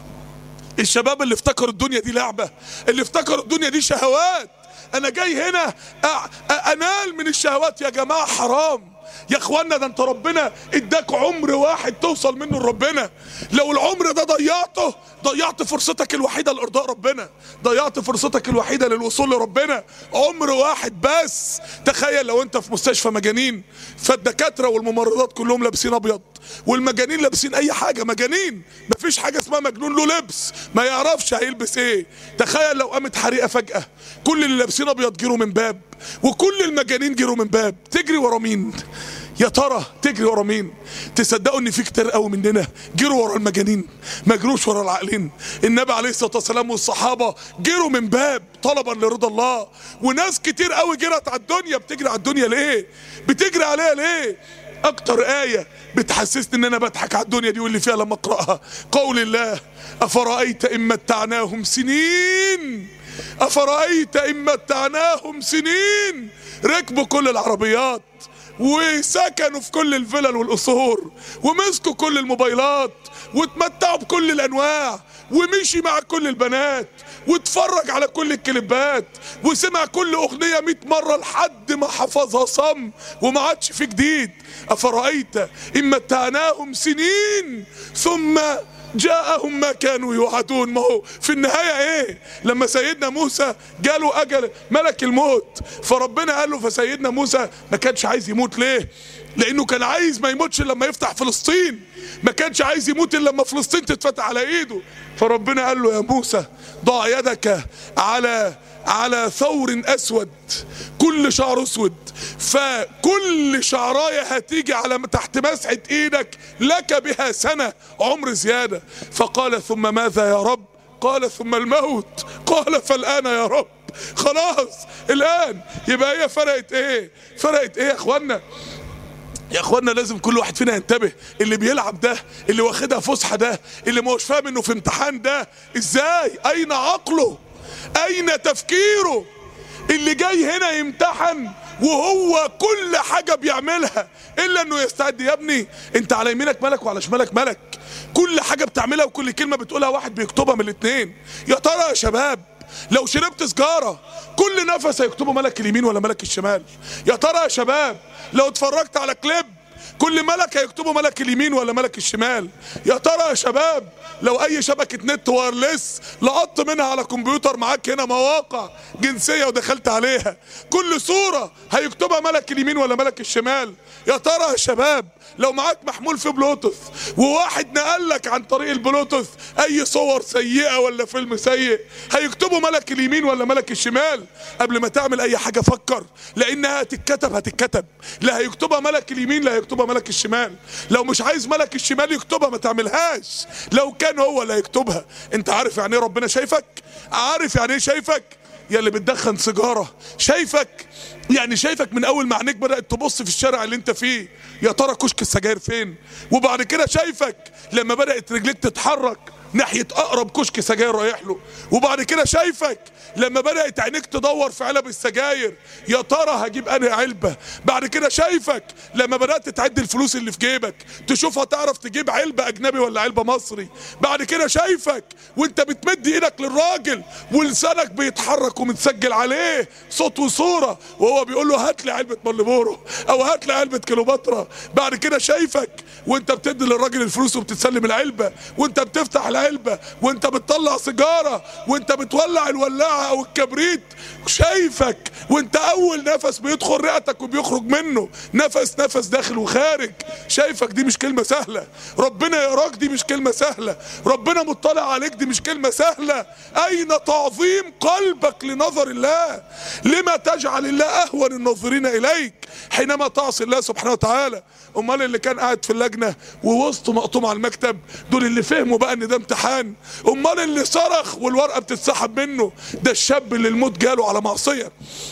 الشباب اللي افتكروا الدنيا دي لعبه اللي افتكروا الدنيا دي شهوات انا جاي هنا أ- أ- انال من الشهوات يا جماعه حرام يا اخوانا ده انت ربنا اداك عمر واحد توصل منه لربنا لو العمر ده ضيعته ضيعت فرصتك الوحيده لارضاء ربنا ضيعت فرصتك الوحيده للوصول لربنا عمر واحد بس تخيل لو انت في مستشفى مجانين فالدكاتره والممرضات كلهم لابسين ابيض والمجانين لابسين اي حاجه مجانين مفيش حاجه اسمها مجنون له لبس ما يعرفش هيلبس ايه تخيل لو قامت حريقه فجاه كل اللي لابسين ابيض جروا من باب وكل المجانين جروا من باب تجري ورا مين يا ترى تجري ورا مين تصدقوا ان في كتير قوي مننا جروا ورا المجانين ما جروش ورا العاقلين النبي عليه الصلاه والسلام والصحابه جروا من باب طلبا لرضا الله وناس كتير قوي جرت على الدنيا بتجري على الدنيا ليه بتجري عليها ليه اكتر ايه بتحسسني ان انا بضحك على الدنيا دي واللي فيها لما اقراها قول الله افرايت ان متعناهم سنين افرايت ان متعناهم سنين ركبوا كل العربيات وسكنوا في كل الفلل والقصور ومسكوا كل الموبايلات واتمتعوا بكل الانواع ومشي مع كل البنات واتفرج على كل الكليبات وسمع كل اغنيه 100 مره لحد ما حفظها صم وما عادش في جديد افرايت ان متعناهم سنين ثم جاءهم ما كانوا يوعدون ما هو في النهاية ايه لما سيدنا موسى جاله اجل ملك الموت فربنا قال له فسيدنا موسى ما كانش عايز يموت ليه لانه كان عايز ما يموتش إلا لما يفتح فلسطين ما كانش عايز يموت الا لما فلسطين تتفتح على ايده فربنا قال له يا موسى ضع يدك على على ثور اسود كل شعر اسود فكل شعرايه هتيجي على تحت مسحه ايدك لك بها سنه عمر زياده فقال ثم ماذا يا رب قال ثم الموت قال فالان يا رب خلاص الان يبقى هي فرقت ايه فرقت ايه يا اخوانا يا اخوانا لازم كل واحد فينا ينتبه اللي بيلعب ده اللي واخدها فسحه ده اللي ما هوش فاهم انه في امتحان ده ازاي اين عقله اين تفكيره اللي جاي هنا يمتحن وهو كل حاجة بيعملها إلا إنه يستعد يا ابني أنت على يمينك ملك وعلى شمالك ملك كل حاجة بتعملها وكل كلمة بتقولها واحد بيكتبها من الاتنين يا ترى يا شباب لو شربت سجارة كل نفس هيكتبه ملك اليمين ولا ملك الشمال يا ترى يا شباب لو اتفرجت على كليب كل ملك هيكتبه ملك اليمين ولا ملك الشمال يا ترى يا شباب لو اي شبكه نت وايرلس لقطت منها على كمبيوتر معاك هنا مواقع جنسيه ودخلت عليها كل صوره هيكتبها ملك اليمين ولا ملك الشمال يا ترى يا شباب لو معاك محمول في بلوتوث وواحد نقل لك عن طريق البلوتوث اي صور سيئه ولا فيلم سيء هيكتبه ملك اليمين ولا ملك الشمال قبل ما تعمل اي حاجه فكر لانها هتتكتب هتتكتب لا هيكتبها ملك اليمين لا هيكتبها ملك الشمال لو مش عايز ملك الشمال يكتبها ما تعملهاش لو كان هو اللي هيكتبها انت عارف يعني ايه ربنا شايفك عارف يعني ايه شايفك يا اللي بتدخن سيجاره شايفك يعني شايفك من اول ما عينيك بدات تبص في الشارع اللي انت فيه يا ترى كشك السجاير فين وبعد كده شايفك لما بدات رجليك تتحرك ناحيه اقرب كشك سجاير رايح له وبعد كده شايفك لما بدات عينيك تدور في علب السجاير يا ترى هجيب انهي علبه بعد كده شايفك لما بدات تعد الفلوس اللي في جيبك تشوفها تعرف تجيب علبه اجنبي ولا علبه مصري بعد كده شايفك وانت بتمد ايدك للراجل ولسانك بيتحرك ومتسجل عليه صوت وصوره وهو بيقول له هات لي علبه مالبورو او هات لي علبه كيلوباترا بعد كده شايفك وانت بتدي للراجل الفلوس وبتتسلم العلبه وانت بتفتح العلبه وانت بتطلع سيجاره وانت بتولع الولاعه او الكبريت شايفك وانت اول نفس بيدخل رئتك وبيخرج منه نفس نفس داخل وخارج شايفك دي مش كلمه سهله ربنا يراك دي مش كلمه سهله ربنا مطلع عليك دي مش كلمه سهله اين تعظيم قلبك لنظر الله لما تجعل الله اهون الناظرين اليك حينما تعصي الله سبحانه وتعالى امال اللي كان قاعد في اللجنه ووسطه مقطوم على المكتب دول اللي فهموا بقى ان ده امتحان امال اللي صرخ والورقه بتتسحب منه ده الشاب اللي الموت جاله على معصيه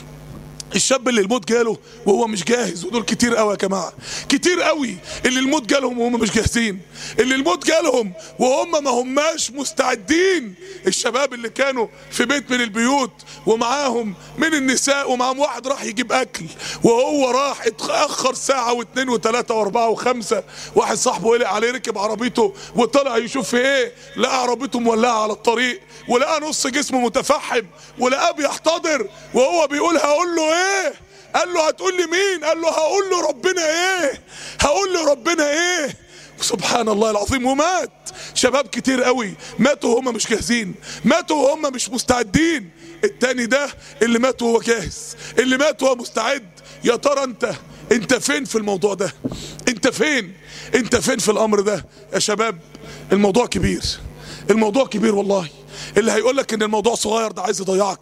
الشاب اللي الموت جاله وهو مش جاهز ودول كتير قوي يا جماعه كتير قوي اللي الموت جالهم وهم مش جاهزين اللي الموت جالهم وهم ما هماش مستعدين الشباب اللي كانوا في بيت من البيوت ومعاهم من النساء ومعاهم واحد راح يجيب اكل وهو راح اتاخر ساعه واثنين وثلاثه واربعه وخمسه واحد صاحبه قلق عليه ركب عربيته وطلع يشوف في ايه لقى عربيته مولعه على الطريق ولقى نص جسمه متفحم ولقاه بيحتضر وهو بيقول هقول له ايه قال له هتقول لي مين قال له هقول له ربنا ايه هقول له ربنا ايه سبحان الله العظيم ومات شباب كتير قوي ماتوا وهم مش جاهزين ماتوا وهم مش مستعدين التاني ده اللي مات وهو جاهز اللي مات وهو مستعد يا ترى انت انت فين في الموضوع ده انت فين انت فين في الامر ده يا شباب الموضوع كبير الموضوع كبير والله اللي هيقول لك ان الموضوع صغير ده عايز يضيعك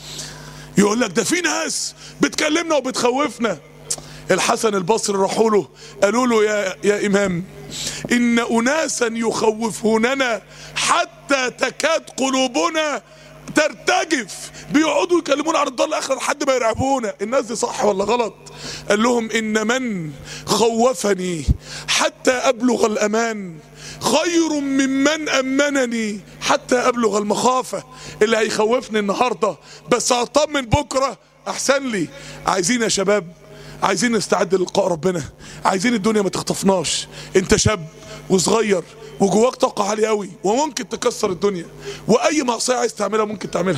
يقول لك ده في ناس بتكلمنا وبتخوفنا الحسن البصري راحوا له قالوا له يا يا امام ان اناسا يخوفوننا حتى تكاد قلوبنا ترتجف بيقعدوا يكلمونا عن الدار الاخره لحد ما يرعبونا الناس دي صح ولا غلط قال لهم ان من خوفني حتى ابلغ الامان خير ممن امنني حتى ابلغ المخافه اللي هيخوفني النهارده بس هطمن بكره احسن لي عايزين يا شباب عايزين نستعد للقاء ربنا عايزين الدنيا ما تخطفناش انت شاب وصغير وجواك طاقة عالية قوي وممكن تكسر الدنيا واي معصية عايز تعملها ممكن تعملها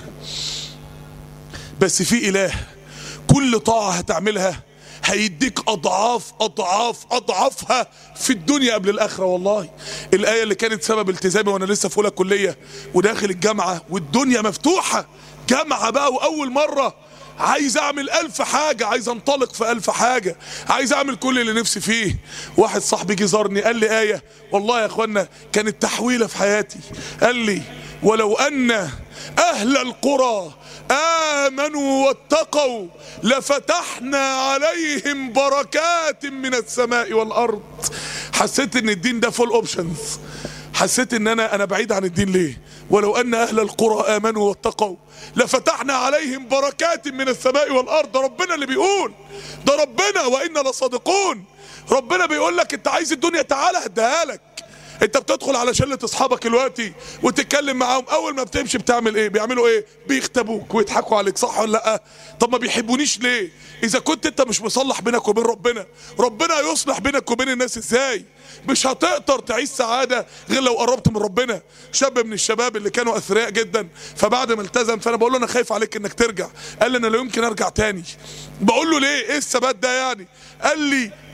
بس في اله كل طاعة هتعملها هيديك اضعاف اضعاف اضعافها في الدنيا قبل الاخره والله الايه اللي كانت سبب التزامي وانا لسه في اولى كليه وداخل الجامعه والدنيا مفتوحه جامعه بقى واول مره عايز اعمل الف حاجة عايز انطلق في الف حاجة عايز اعمل كل اللي نفسي فيه واحد صاحبي جه زارني قال لي آية والله يا اخوانا كانت تحويلة في حياتي قال لي ولو ان اهل القرى امنوا واتقوا لفتحنا عليهم بركات من السماء والارض حسيت ان الدين ده فول اوبشنز حسيت ان انا انا بعيد عن الدين ليه ولو ان اهل القرى امنوا واتقوا لفتحنا عليهم بركات من السماء والارض ده ربنا اللي بيقول ده ربنا وانا لصادقون ربنا بيقول لك انت عايز الدنيا تعالى هديها لك انت بتدخل على شله اصحابك دلوقتي وتتكلم معاهم اول ما بتمشي بتعمل ايه بيعملوا ايه بيختبوك ويضحكوا عليك صح ولا لا طب ما بيحبونيش ليه اذا كنت انت مش مصلح بينك وبين ربنا ربنا يصلح بينك وبين الناس ازاي مش هتقدر تعيش سعادة غير لو قربت من ربنا شاب من الشباب اللي كانوا أثرياء جدا فبعد ما التزم فأنا بقول له أنا خايف عليك إنك ترجع قال لي أنا لا يمكن أرجع تاني بقول له ليه إيه الثبات ده يعني قال لي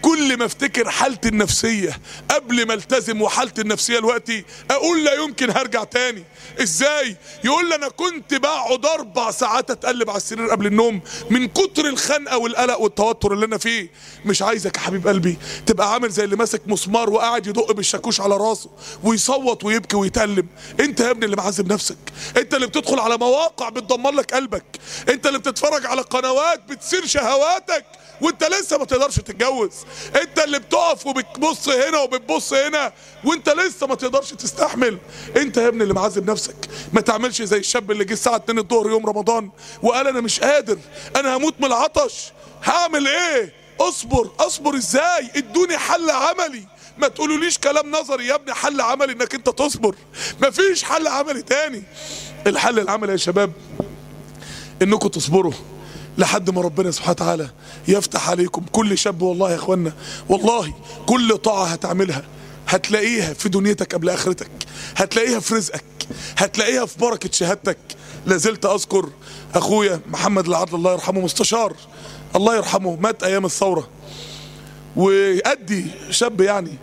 كل ما افتكر حالتي النفسيه قبل ما التزم وحالتي النفسيه دلوقتي اقول لا يمكن هرجع تاني ازاي يقول لي انا كنت بقعد اربع ساعات اتقلب على السرير قبل النوم من كتر الخنقه والقلق والتوتر اللي انا فيه مش عايزك يا حبيب قلبي تبقى عامل زي اللي ماسك مسمار وقاعد يدق بالشاكوش على راسه ويصوت ويبكي ويتألم انت يا ابني اللي معذب نفسك انت اللي بتدخل على مواقع بتدمر لك قلبك انت اللي بتتفرج على قنوات بتثير شهواتك وانت لسه ما تقدرش تتجوز انت اللي بتقف وبتبص هنا وبتبص هنا وانت لسه ما تقدرش تستحمل انت يا ابني اللي معذب نفسك ما تعملش زي الشاب اللي جه الساعه 2 الظهر يوم رمضان وقال انا مش قادر انا هموت من العطش هعمل ايه اصبر اصبر ازاي ادوني حل عملي ما تقولوليش كلام نظري يا ابني حل عملي انك انت تصبر مفيش حل عملي تاني الحل العملي يا شباب انكم تصبروا لحد ما ربنا سبحانه وتعالى يفتح عليكم كل شاب والله يا اخوانا والله كل طاعة هتعملها هتلاقيها في دنيتك قبل اخرتك هتلاقيها في رزقك هتلاقيها في بركة شهادتك لازلت اذكر اخويا محمد العدل الله يرحمه مستشار الله يرحمه مات ايام الثورة وأدي شاب يعني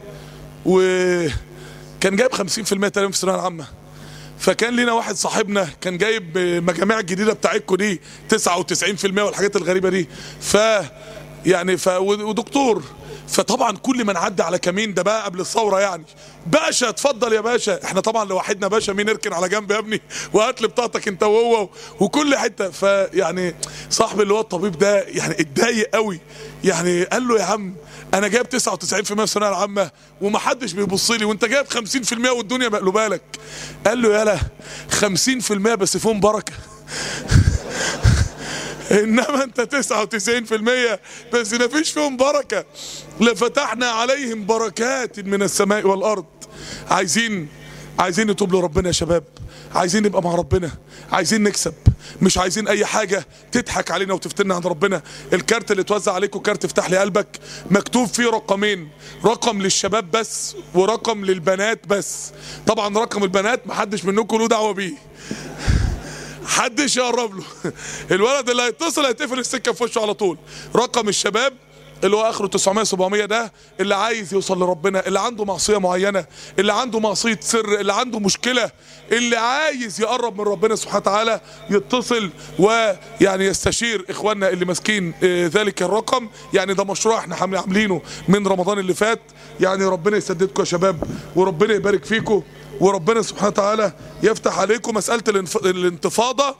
وكان جايب 50% تقريبا في الثانويه العامه فكان لينا واحد صاحبنا كان جايب مجاميع الجديده بتاعتكم دي 99% والحاجات الغريبه دي ف يعني ف ودكتور فطبعا كل ما نعدي على كمين ده بقى قبل الثوره يعني باشا اتفضل يا باشا احنا طبعا لوحدنا باشا مين اركن على جنب يا ابني وهات لي بطاقتك انت وهو وكل حته فيعني صاحبي اللي هو الطبيب ده يعني اتضايق قوي يعني قال له يا عم انا جايب 99% في الثانويه العامه ومحدش بيبص لي وانت جايب 50% والدنيا مقلوبه لك قال له يالا 50% بس فيهم بركه انما انت 99% بس ما فيش فيهم بركه لفتحنا عليهم بركات من السماء والارض عايزين عايزين نتوب لربنا يا شباب عايزين نبقى مع ربنا عايزين نكسب مش عايزين اي حاجة تضحك علينا وتفتنا عند ربنا الكارت اللي اتوزع عليكم كارت افتح لي قلبك مكتوب فيه رقمين رقم للشباب بس ورقم للبنات بس طبعا رقم البنات محدش منكم له دعوة بيه حدش يقرب له الولد اللي هيتصل هيتقفل السكه في وشه على طول رقم الشباب اللي هو اخره 900 700 ده اللي عايز يوصل لربنا اللي عنده معصيه معينه اللي عنده معصيه سر اللي عنده مشكله اللي عايز يقرب من ربنا سبحانه وتعالى يتصل ويعني يستشير اخواننا اللي ماسكين آه، ذلك الرقم يعني ده مشروع احنا عامل- عاملينه من رمضان اللي فات يعني ربنا يسددكم يا شباب وربنا يبارك فيكم وربنا سبحانه وتعالى يفتح عليكم مساله الانف- الانتفاضه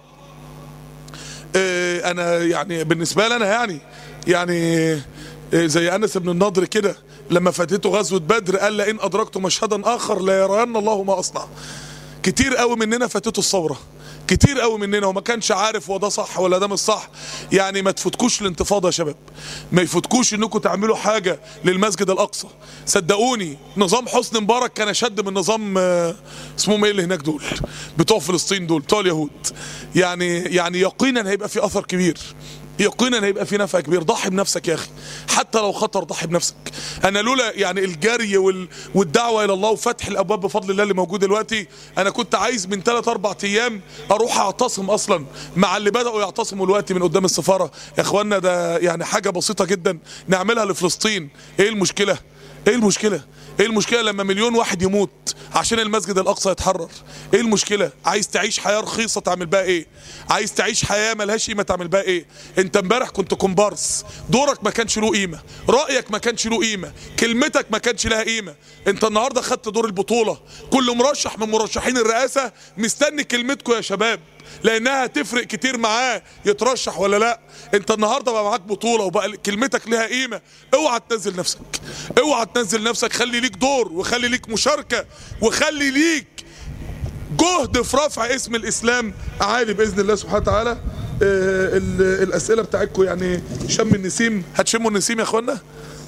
آه، انا يعني بالنسبه لي انا يعني يعني آه، زي انس بن النضر كده لما فاتته غزوه بدر قال لئن ادركت مشهدا اخر لا يرين الله ما اصنع كتير قوي مننا فاتته الثوره كتير قوي مننا وما كانش عارف هو ده صح ولا ده مش صح يعني ما تفوتكوش الانتفاضه يا شباب ما يفوتكوش انكم تعملوا حاجه للمسجد الاقصى صدقوني نظام حسني مبارك كان اشد من نظام آه، اسمهم ايه اللي هناك دول بتوع فلسطين دول بتوع اليهود يعني يعني يقينا هيبقى في اثر كبير يقينا هيبقى في نفع كبير ضحي بنفسك يا اخي حتى لو خطر ضحي بنفسك انا لولا يعني الجري وال... والدعوه الى الله وفتح الابواب بفضل الله اللي موجود دلوقتي انا كنت عايز من 3 4 ايام اروح اعتصم اصلا مع اللي بداوا يعتصموا دلوقتي من قدام السفاره يا اخوانا ده يعني حاجه بسيطه جدا نعملها لفلسطين ايه المشكله ايه المشكله ايه المشكله لما مليون واحد يموت عشان المسجد الاقصى يتحرر ايه المشكله عايز تعيش حياه رخيصه تعمل بها ايه عايز تعيش حياه ملهاش قيمه تعمل بها ايه انت امبارح كنت كومبارس دورك ما كانش له قيمه رايك ما كانش له قيمه كلمتك ما كانش لها قيمه انت النهارده خدت دور البطوله كل مرشح من مرشحين الرئاسه مستني كلمتكم يا شباب لانها هتفرق كتير معاه يترشح ولا لا انت النهارده بقى معاك بطوله وبقى كلمتك لها قيمه اوعى تنزل نفسك اوعى تنزل نفسك خلي ليك دور وخلي ليك مشاركه وخلي ليك جهد في رفع اسم الاسلام عالي باذن الله سبحانه وتعالى آه، ال- الاسئله بتاعتكم يعني شم النسيم هتشموا النسيم يا اخوانا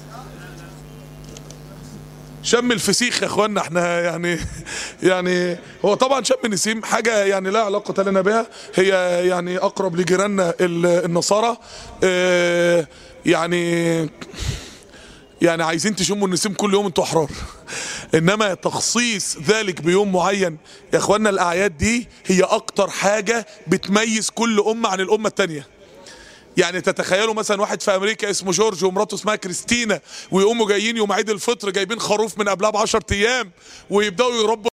شم الفسيخ يا اخوانا احنا يعني يعني هو طبعا شم النسيم حاجه يعني لا علاقه لنا بها هي يعني اقرب لجيراننا ال- النصارى اه، يعني يعني عايزين تشموا النسيم كل يوم انتوا احرار انما تخصيص ذلك بيوم معين يا اخوانا الاعياد دي هي اكتر حاجه بتميز كل امه عن الامه التانيه يعني تتخيلوا مثلا واحد في امريكا اسمه جورج ومراته اسمها كريستينا ويقوموا جايين يوم عيد الفطر جايبين خروف من قبلها ب 10 ايام ويبداوا يربوا